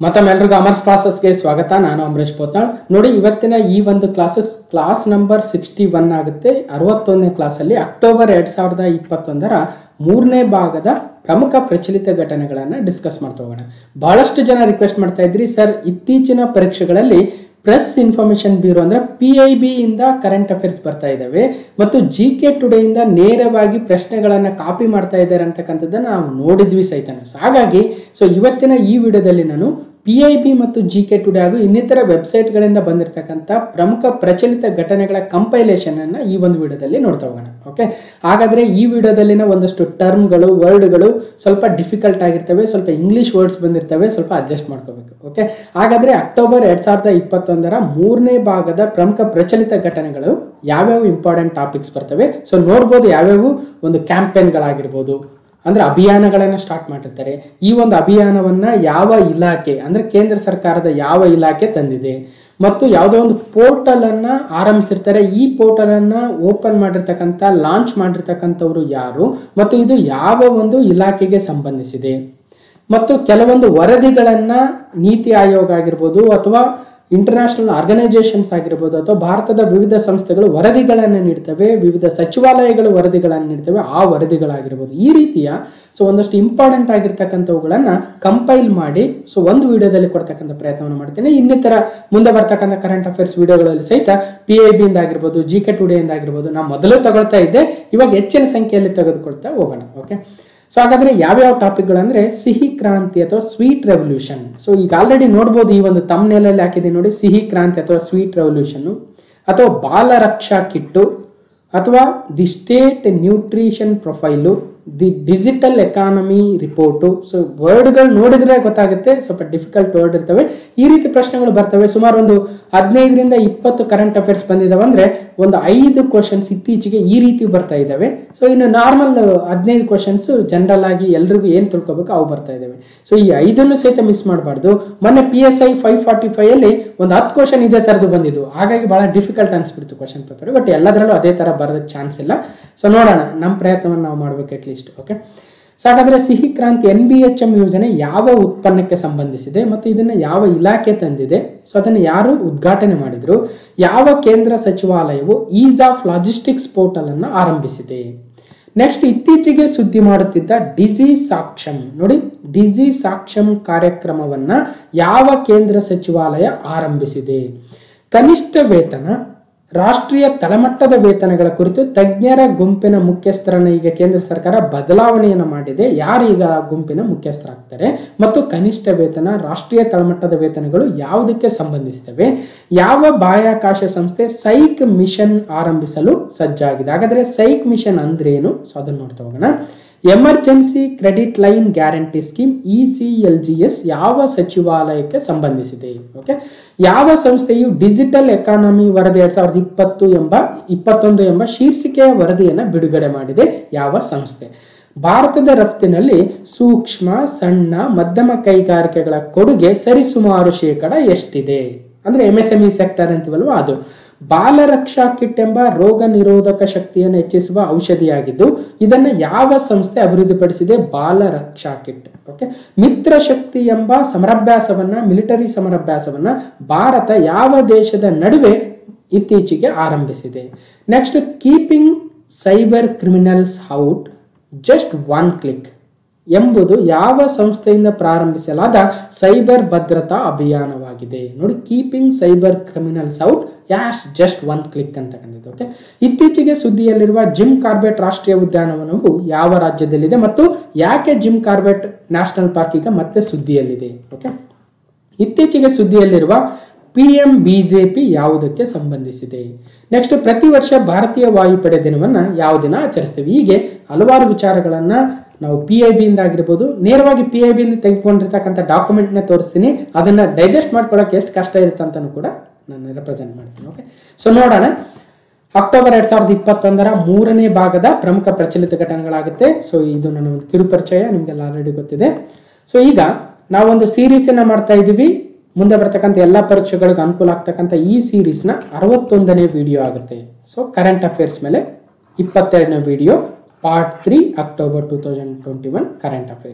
ಮತ್ತೊಮ್ಮೆ ಎಲ್ರಿಗೂ ಅಮರ್ಸ್ ಕ್ಲಾಸಸ್ಗೆ ಸ್ವಾಗತ ನಾನು ಅಮರೇಶ್ ಪೋತ್ನಾಳ್ ನೋಡಿ ಇವತ್ತಿನ ಈ ಒಂದು class class number sixty one ಆಗುತ್ತೆ ಅರವತ್ತೊಂದನೇ ಕ್ಲಾಸಲ್ಲಿ ಅಕ್ಟೋಬರ್ ಎರಡ್ ಸಾವಿರದ ಇಪ್ಪತ್ತೊಂದರ ಮೂರನೇ ಭಾಗದ ಪ್ರಮುಖ ಪ್ರಚಲಿತ ಘಟನೆಗಳನ್ನು ಡಿಸ್ಕಸ್ ಮಾಡ್ತಾ ಹೋಗೋಣ ಬಹಳಷ್ಟು ಜನ ರಿಕ್ವೆಸ್ಟ್ ಮಾಡ್ತಾ ಇದ್ರಿ ಸರ್ ಇತ್ತೀಚಿನ ಪರೀಕ್ಷೆಗಳಲ್ಲಿ ಪ್ರೆಸ್ ಇನ್ಫಾರ್ಮೇಶನ್ ಬ್ಯೂರೋ ಅಂದ್ರೆ ಪಿ ಐ ಬಿ ಇಂದ ಕರೆಂಟ್ ಅಫೇರ್ಸ್ ಬರ್ತಾ ಇದ್ದಾವೆ ಮತ್ತು ಜಿ ಕೆ ಟುಡೇ ಇಂದ ನೇರವಾಗಿ ಪ್ರಶ್ನೆಗಳನ್ನ ಕಾಪಿ ಮಾಡ್ತಾ ಇದ್ದಾರೆ ಅಂತಕ್ಕಂಥದ್ದನ್ನ ನಾವು ನೋಡಿದ್ವಿ ಸಹಿತ ಸೊ ಹಾಗಾಗಿ ಸೊ ಇವತ್ತಿನ ಈ ವಿಡಿಯೋದಲ್ಲಿ ನಾನು ಪಿ ಐ ಬಿ ಮತ್ತು ಜಿ ಕೆ ಟುಡೇ ಹಾಗೂ ಇನ್ನಿತರ ವೆಬ್ಸೈಟ್ಗಳಿಂದ ಬಂದಿರತಕ್ಕಂಥ ಪ್ರಮುಖ ಪ್ರಚಲಿತ ಘಟನೆಗಳ ಕಂಪೈಲೇಷನ್ ಅನ್ನ ಈ ಒಂದು ವಿಡಿಯೋದಲ್ಲಿ ನೋಡ್ತಾ ಹೋಗೋಣ ಓಕೆ ಹಾಗಾದ್ರೆ ಈ ವಿಡಿಯೋದಲ್ಲಿನ ಒಂದಷ್ಟು ಟರ್ಮ್ಗಳು ವರ್ಡ್ಗಳು ಸ್ವಲ್ಪ ಡಿಫಿಕಲ್ಟ್ ಆಗಿರ್ತವೆ ಸ್ವಲ್ಪ ಇಂಗ್ಲಿಷ್ ವರ್ಡ್ಸ್ ಬಂದಿರ್ತವೆ ಸ್ವಲ್ಪ ಅಡ್ಜಸ್ಟ್ ಮಾಡ್ಕೋಬೇಕು ಓಕೆ ಹಾಗಾದ್ರೆ ಅಕ್ಟೋಬರ್ ಎರಡ್ ಸಾವಿರದ ಇಪ್ಪತ್ತೊಂದರ ಮೂರನೇ ಭಾಗದ ಪ್ರಮುಖ ಪ್ರಚಲಿತ ಘಟನೆಗಳು ಯಾವ್ಯಾವ ಇಂಪಾರ್ಟೆಂಟ್ ಟಾಪಿಕ್ಸ್ ಬರ್ತವೆ ಸೊ ನೋಡ್ಬೋದು ಯಾವ್ಯಾವ ಒಂದು ಕ್ಯಾಂಪೇನ್ಗಳಾಗಿರ್ಬೋದು ಅಂದ್ರೆ ಅಭಿಯಾನಗಳನ್ನು ಸ್ಟಾರ್ಟ್ ಮಾಡಿರ್ತಾರೆ ಈ ಒಂದು ಅಭಿಯಾನವನ್ನ ಯಾವ ಇಲಾಖೆ ಅಂದ್ರೆ ಕೇಂದ್ರ ಸರ್ಕಾರದ ಯಾವ ಇಲಾಖೆ ತಂದಿದೆ ಮತ್ತು ಯಾವುದೋ ಒಂದು ಪೋರ್ಟಲ್ ಅನ್ನ ಆರಂಭಿಸಿರ್ತಾರೆ ಈ ಪೋರ್ಟಲ್ ಅನ್ನ ಓಪನ್ ಮಾಡಿರ್ತಕ್ಕಂಥ ಲಾಂಚ್ ಮಾಡಿರ್ತಕ್ಕಂಥವ್ರು ಯಾರು ಮತ್ತು ಇದು ಯಾವ ಒಂದು ಇಲಾಖೆಗೆ ಸಂಬಂಧಿಸಿದೆ ಮತ್ತು ಕೆಲವೊಂದು ವರದಿಗಳನ್ನ ನೀತಿ ಆಯೋಗ ಆಗಿರ್ಬೋದು ಅಥವಾ ಇಂಟರ್ನ್ಯಾಷನಲ್ ಆರ್ಗನೈಸೇಷನ್ಸ್ ಆಗಿರ್ಬೋದು ಅಥವಾ ಭಾರತದ ವಿವಿಧ ಸಂಸ್ಥೆಗಳು ವರದಿಗಳನ್ನು ನೀಡ್ತವೆ ವಿವಿಧ ಸಚಿವಾಲಯಗಳು ವರದಿಗಳನ್ನು ನೀಡ್ತವೆ ಆ ವರದಿಗಳಾಗಿರ್ಬೋದು ಈ ರೀತಿಯ ಸೊ ಒಂದಷ್ಟು ಇಂಪಾರ್ಟೆಂಟ್ ಆಗಿರ್ತಕ್ಕಂಥವುಗಳನ್ನ ಕಂಪೈಲ್ ಮಾಡಿ ಸೊ ಒಂದು ವಿಡಿಯೋದಲ್ಲಿ ಕೊಡ್ತಕ್ಕಂಥ ಪ್ರಯತ್ನವನ್ನು ಮಾಡ್ತೀನಿ ಇನ್ನಿತರ ಮುಂದೆ ಬರ್ತಕ್ಕಂಥ ಕರೆಂಟ್ ಅಫೇರ್ಸ್ ವಿಡಿಯೋಗಳಲ್ಲಿ ಸಹಿತ ಪಿ ಐ ಬಿ ಇಂದ ಆಗಿರ್ಬೋದು ಜಿ ಕೆ ಟುಡೇ ಇಂದ ಆಗಿರ್ಬೋದು ನಾವು ಮೊದಲು ತಗೊಳ್ತಾ ಇದ್ದೆ ಇವಾಗ ಹೆಚ್ಚಿನ ಸಂಖ್ಯೆಯಲ್ಲಿ ತೆಗೆದುಕೊಳ್ತಾ ಹೋಗೋಣ ಓಕೆ ಸೊ ಹಾಗಾದ್ರೆ ಯಾವ್ಯಾವ ಟಾಪಿಕ್ಗಳಂದ್ರೆ ಸಿಹಿ ಕ್ರಾಂತಿ ಅಥವಾ ಸ್ವೀಟ್ ರೆವಲ್ಯೂಷನ್ ಸೊ ಈಗ ಆಲ್ರೆಡಿ ನೋಡ್ಬೋದು ಈ ಒಂದು ತಮ್ನೇಲಲ್ಲಿ ಹಾಕಿದೆ ನೋಡಿ ಸಿಹಿ ಕ್ರಾಂತಿ ಅಥವಾ ಸ್ವೀಟ್ ರೆವಲ್ಯೂಷನ್ ಅಥವಾ ಬಾಲರಕ್ಷಾ ಕಿಟ್ಟು ಅಥವಾ the state nutrition profile the digital economy report so ವರ್ಡ್ಗಳು ನೋಡಿದ್ರೆ ಗೊತ್ತಾಗುತ್ತೆ ಸ್ವಲ್ಪ ಡಿಫಿಕಲ್ಟ್ ವರ್ಡ್ ಇರ್ತವೆ ಈ ರೀತಿ ಪ್ರಶ್ನೆಗಳು ಬರ್ತವೆ ಸುಮಾರು ಒಂದು ಹದಿನೈದರಿಂದ ಇಪ್ಪತ್ತು ಕರೆಂಟ್ ಅಫೇರ್ಸ್ ಬಂದಿದ್ದಾವೆ ಅಂದ್ರೆ ಒಂದು ಐದು ಕ್ವಶನ್ಸ್ ಇತ್ತೀಚೆಗೆ ಈ ರೀತಿ ಬರ್ತಾ ಇದ್ದಾವೆ ಸೊ ಇನ್ನು ನಾರ್ಮಲ್ ಹದಿನೈದು ಕ್ವಶನ್ಸ್ ಜನರಲ್ ಆಗಿ ಎಲ್ರಿಗೂ ಏನು ತಿಳ್ಕೊಬೇಕು ಅವು ಬರ್ತಾ ಇದ್ದಾವೆ ಸೊ ಈ ಐದನ್ನು ಸಹಿತ ಮಿಸ್ ಮಾಡಬಾರ್ದು ಮೊನ್ನೆ P S I five forty five ಅಲ್ಲಿ ಒಂದು ಹತ್ತು ಕ್ವಶನ್ ಇದೇ ತರದ್ದು ಬಂದಿದ್ದು ಹಾಗಾಗಿ ಬಹಳ ಡಿಫಿಕಲ್ಟ್ ಅನ್ಸ್ಬಿಡ್ತು ಕ್ವಶನ್ ಪೇಪರ್ ಬಟ್ ಎಲ್ಲದರಲ್ಲೂ ಅದೇ ತರ ಬರೋದಕ್ಕೆ ಚಾನ್ಸ್ ಇಲ್ಲ ಸೊ ನೋಡೋಣ ನಮ್ಮ ಪ್ರಯತ್ನವನ್ನು ನಾವು ಮಾಡ್ಬೇಕು ಅಟ್ಲೀಸ್ಟ್ ಓಕೆ ಸೊ ಹಾಗಾದ್ರೆ ಸಿಹಿ ಕ್ರಾಂತಿ ಎನ್ ಬಿ ಎಚ್ ಎಂ ಯೋಜನೆ ಯಾವ ಉತ್ಪನ್ನಕ್ಕೆ ಸಂಬಂಧಿಸಿದೆ ಮತ್ತು ಇದನ್ನು ಯಾವ ಇಲಾಖೆ ತಂದಿದೆ ಸೊ ಅದನ್ನು ಯಾರು ಉದ್ಘಾಟನೆ ಮಾಡಿದ್ರು ಯಾವ ಕೇಂದ್ರ ಸಚಿವಾಲಯವು ಈಸ್ ಆಫ್ ಲಾಜಿಸ್ಟಿಕ್ಸ್ ಪೋರ್ಟಲ್ ಅನ್ನು ಆರಂಭಿಸಿದೆ ನೆಕ್ಸ್ಟ್ ಇತ್ತೀಚೆಗೆ ಸುದ್ದಿ ಮಾಡುತ್ತಿದ್ದ ಡಿಜಿ ಸಾಕ್ಷಂ ನೋಡಿ ಡಿಜಿ ಸಾಕ್ಷಂ ಕಾರ್ಯಕ್ರಮವನ್ನ ಯಾವ ಕೇಂದ್ರ ಸಚಿವಾಲಯ ಆರಂಭಿಸಿದೆ ಕನಿಷ್ಠ ವೇತನ ರಾಷ್ಟ್ರೀಯ ತಳಮಟ್ಟದ ವೇತನಗಳ ಕುರಿತು ತಜ್ಞರ ಗುಂಪಿನ ಮುಖ್ಯಸ್ಥರನ್ನ ಈಗ ಕೇಂದ್ರ ಸರ್ಕಾರ ಬದಲಾವಣೆಯನ್ನು ಮಾಡಿದೆ ಯಾರು ಈಗ ಆ ಗುಂಪಿನ ಮುಖ್ಯಸ್ಥರಾಗ್ತಾರೆ ಮತ್ತು ಕನಿಷ್ಠ ವೇತನ ರಾಷ್ಟ್ರೀಯ ತಳಮಟ್ಟದ ವೇತನಗಳು ಯಾವುದಕ್ಕೆ ಸಂಬಂಧಿಸಿದವೆ ಯಾವ ಬಾಹ್ಯಾಕಾಶ ಸಂಸ್ಥೆ ಸೈಕ್ ಮಿಷನ್ ಆರಂಭಿಸಲು ಸಜ್ಜಾಗಿದೆ ಹಾಗಾದ್ರೆ ಸೈಕ್ ಮಿಷನ್ ಅಂದ್ರೆ ಏನು ಸೊ ಅದನ್ನು ನೋಡ್ತಾ ಹೋಗೋಣ emergency credit line guarantee scheme E C L G S ಯಾವ ಸಚಿವಾಲಯಕ್ಕೆ ಸಂಬಂಧಿಸಿದೆ ಓಕೆ ಯಾವ ಸಂಸ್ಥೆಯು ಡಿಜಿಟಲ್ ಎಕಾನಮಿ ವರದಿ ಎರಡ್ ಸಾವಿರದ ಇಪ್ಪತ್ತು ಎಂಬ ಇಪ್ಪತ್ತೊಂದು ಎಂಬ ಶೀರ್ಷಿಕೆಯ ವರದಿಯನ್ನು ಬಿಡುಗಡೆ ಮಾಡಿದೆ ಯಾವ ಸಂಸ್ಥೆ ಭಾರತದ ರಫ್ತಿನಲ್ಲಿ ಸೂಕ್ಷ್ಮ ಸಣ್ಣ ಮಧ್ಯಮ ಕೈಗಾರಿಕೆಗಳ ಕೊಡುಗೆ ಸರಿಸುಮಾರು ಶೇಕಡ ಎಷ್ಟಿದೆ ಅಂದ್ರೆ M S M E sector ಅಂತೀವಲ್ವ ಅದು ಬಾಲರಕ್ಷಾ ಕಿಟ್ ಎಂಬ ರೋಗ ನಿರೋಧಕ ಶಕ್ತಿಯನ್ನು ಹೆಚ್ಚಿಸುವ ಔಷಧಿಯಾಗಿದ್ದು ಇದನ್ನು ಯಾವ ಸಂಸ್ಥೆ ಅಭಿವೃದ್ಧಿಪಡಿಸಿದೆ ಬಾಲರಕ್ಷಾ ಕಿಟ್ ಓಕೆ ಮಿತ್ರ ಶಕ್ತಿ ಎಂಬ ಸಮರಾಭ್ಯಾಸವನ್ನ ಮಿಲಿಟರಿ ಸಮರಾಭ್ಯಾಸವನ್ನ ಭಾರತ ಯಾವ ದೇಶದ ನಡುವೆ ಇತ್ತೀಚೆಗೆ ಆರಂಭಿಸಿದೆ next keeping cyber criminals out just one click ಎಂಬುದು ಯಾವ ಸಂಸ್ಥೆಯಿಂದ ಪ್ರಾರಂಭಿಸಲಾದ ಸೈಬರ್ ಭದ್ರತಾ ಅಭಿಯಾನವಾಗಿದೆ ನೋಡಿ keeping cyber criminals out ಯಾಶ್ just one click ಅಂತಕ್ಕಂಥದ್ದು ಓಕೆ ಇತ್ತೀಚೆಗೆ ಸುದ್ದಿಯಲ್ಲಿರುವ ಜಿಮ್ ಕಾರ್ಬೆಟ್ ರಾಷ್ಟ್ರೀಯ ಉದ್ಯಾನವನವು ಯಾವ ರಾಜ್ಯದಲ್ಲಿದೆ ಮತ್ತು ಯಾಕೆ ಜಿಮ್ ಕಾರ್ಬೆಟ್ ನ್ಯಾಷನಲ್ ಪಾರ್ಕ್ ಈಗ ಮತ್ತೆ ಸುದ್ದಿಯಲ್ಲಿದೆ ಓಕೆ ಇತ್ತೀಚೆಗೆ ಸುದ್ದಿಯಲ್ಲಿರುವ ಪಿ ಎಂ ಬಿಜೆಪಿ ಯಾವುದಕ್ಕೆ ಸಂಬಂಧಿಸಿದೆ ನೆಕ್ಸ್ಟ್ ಪ್ರತಿ ವರ್ಷ ಭಾರತೀಯ ವಾಯುಪಡೆ ದಿನವನ್ನ ಯಾವ ದಿನ ಆಚರಿಸ್ತೇವೆ ಹೀಗೆ ಹಲವಾರು ವಿಚಾರಗಳನ್ನ ನಾವು ಪಿ ಐ ಬಿ ಇಂದ ಆಗಿರ್ಬೋದು ನೇರವಾಗಿ ಪಿ ಐ ಬಿ ಇಂದ ತೆಗೆದುಕೊಂಡಿರ್ತಕ್ಕಂಥ ಡಾಕ್ಯುಮೆಂಟ್ನ ತೋರಿಸ್ತೀನಿ ಅದನ್ನ ಡೈಜೆಸ್ಟ್ ಮಾಡ್ಕೊಳ್ಳೋಕೆ ಎಷ್ಟು ಕಷ್ಟ ಇರುತ್ತೆ ಅಂತಲೂ ಕೂಡ ನಾನು ರೆಪ್ರೆಸೆಂಟ್ ಮಾಡ್ತೀನಿ ಓಕೆ ಸೊ ನೋಡೋಣ ಅಕ್ಟೋಬರ್ ಎರಡ್ ಸಾವಿರದ ಇಪ್ಪತ್ತೊಂದರ ಮೂರನೇ ಭಾಗದ ಪ್ರಮುಖ ಪ್ರಚಲಿತ ಘಟನೆಗಳಾಗುತ್ತೆ ಸೊ ಇದು ನನ್ನ ಒಂದು ಕಿರು ಪರಿಚಯ ನಿಮಗೆಲ್ಲ ಆಲ್ರೆಡಿ ಗೊತ್ತಿದೆ ಸೊ ಈಗ ನಾವೊಂದು ಸೀರೀಸನ್ನ ಮಾಡ್ತಾ ಇದ್ದೀವಿ ಮುಂದೆ ಬರ್ತಕ್ಕಂಥ ಎಲ್ಲ ಪರೀಕ್ಷೆಗಳಿಗೆ ಅನುಕೂಲ ಆಗ್ತಕ್ಕಂಥ ಈ ಸೀರೀಸ್ನ ಅರವತ್ತೊಂದನೇ ವಿಡಿಯೋ ಆಗುತ್ತೆ ಸೊ ಕರೆಂಟ್ ಅಫೇರ್ಸ್ ಮೇಲೆ ಇಪ್ಪತ್ತೆರಡನೇ video part three October two thousand twenty one current affairs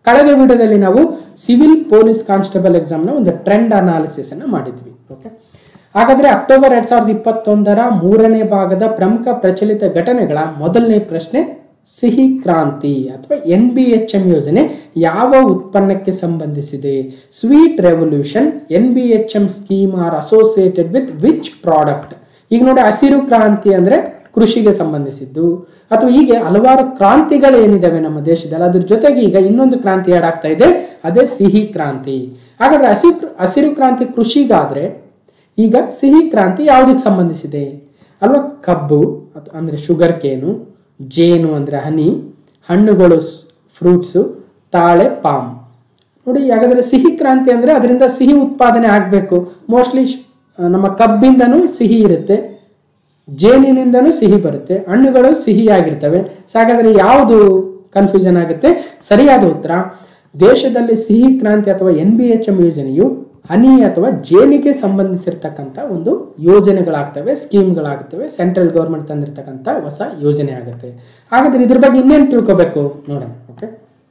ಕಳೆದ ವಿಡಿಯೋದಲ್ಲಿ ನಾವು ಸಿವಿಲ್ ಪೊಲೀಸ್ ಕಾನ್ಸ್ಟೇಬಲ್ ಎಕ್ಸಾಮ್ನ ಒಂದು ಟ್ರೆಂಡ್ ಅನಾಲಿಸಿಸ್ ಅನ್ನು ಮಾಡಿದ್ವಿ ಓಕೆ ಹಾಗಾದ್ರೆ ಅಕ್ಟೋಬರ್ ಎರಡ್ ಸಾವಿರದ ಇಪ್ಪತ್ತೊಂದರ ಮೂರನೇ ಭಾಗದ ಪ್ರಮುಖ ಪ್ರಚಲಿತ ಘಟನೆಗಳ ಮೊದಲನೇ ಪ್ರಶ್ನೆ ಸಿಹಿ ಕ್ರಾಂತಿ ಅಥವಾ ಎನ್ ಬಿ ಎಚ್ ಎಂ ಯೋಜನೆ ಯಾವ ಉತ್ಪನ್ನಕ್ಕೆ ಸಂಬಂಧಿಸಿದೆ sweet revolution N B H M scheme are associated with which product ಈಗ ನೋಡಿ ಹಸಿರು ಕ್ರಾಂತಿ ಅಂದ್ರೆ ಕೃಷಿಗೆ ಸಂಬಂಧಿಸಿದ್ದು ಅಥವಾ ಹೀಗೆ ಹಲವಾರು ಕ್ರಾಂತಿಗಳು ಏನಿದಾವೆ ನಮ್ಮ ದೇಶದಲ್ಲಿ ಅದ್ರ ಜೊತೆಗೆ ಈಗ ಇನ್ನೊಂದು ಕ್ರಾಂತಿ ಆಡ್ ಆಗ್ತಾ ಇದೆ ಅದೇ ಸಿಹಿ ಕ್ರಾಂತಿ ಹಾಗಾದ್ರೆ ಹಸಿರು ಹಸಿರು ಕ್ರಾಂತಿ ಕೃಷಿಗಾದ್ರೆ ಈಗ ಸಿಹಿ ಕ್ರಾಂತಿ ಯಾವುದಕ್ಕೆ ಸಂಬಂಧಿಸಿದೆ ಅಲ್ವಾ ಕಬ್ಬು ಅತ್- ಅಂದ್ರೆ ಶುಗರ್ ಕೇನು ಜೇನು ಅಂದ್ರೆ ಹನಿ ಹಣ್ಣುಗಳು ಫ್ರೂಟ್ಸು ತಾಳೆ ಪಾಮ್ ನೋಡಿ ಹಾಗಾದ್ರೆ ಸಿಹಿ ಕ್ರಾಂತಿ ಅಂದ್ರೆ ಅದರಿಂದ ಸಿಹಿ ಉತ್ಪಾದನೆ ಆಗಬೇಕು ಮೋಸ್ಟ್ಲಿ ನಮ್ಮ ಕಬ್ಬಿಂದನೂ ಸಿಹಿ ಇರುತ್ತೆ ಜೇನಿನಿಂದನೂ ಸಿಹಿ ಬರುತ್ತೆ ಹಣ್ಣುಗಳು ಸಿಹಿಯಾಗಿರ್ತವೆ ಸೊ ಹಾಗಾದ್ರೆ ಯಾವುದು ಕನ್ಫ್ಯೂಷನ್ ಆಗುತ್ತೆ ಸರಿಯಾದ ಉತ್ತರ ದೇಶದಲ್ಲಿ ಸಿಹಿ ಕ್ರಾಂತಿ ಅಥವಾ ಎನ್ ಬಿ ಎಚ್ ಎಂ ಯೋಜನೆಯು ಹನಿ ಅಥವಾ ಜೇನಿಗೆ ಸಂಬಂಧಿಸಿರ್ತಕ್ಕಂಥ ಒಂದು ಯೋಜನೆಗಳಾಗ್ತವೆ ಸ್ಕೀಮ್ಗಳಾಗ್ತವೆ ಸೆಂಟ್ರಲ್ ಗೌರ್ಮೆಂಟ್ ತಂದಿರತಕ್ಕಂಥ ಹೊಸ ಯೋಜನೆ ಆಗುತ್ತೆ ಹಾಗಾದ್ರೆ ಇದ್ರ ಬಗ್ಗೆ ಇನ್ನೇನು ತಿಳ್ಕೊಬೇಕು ನೋಡೋಣ ಓಕೆ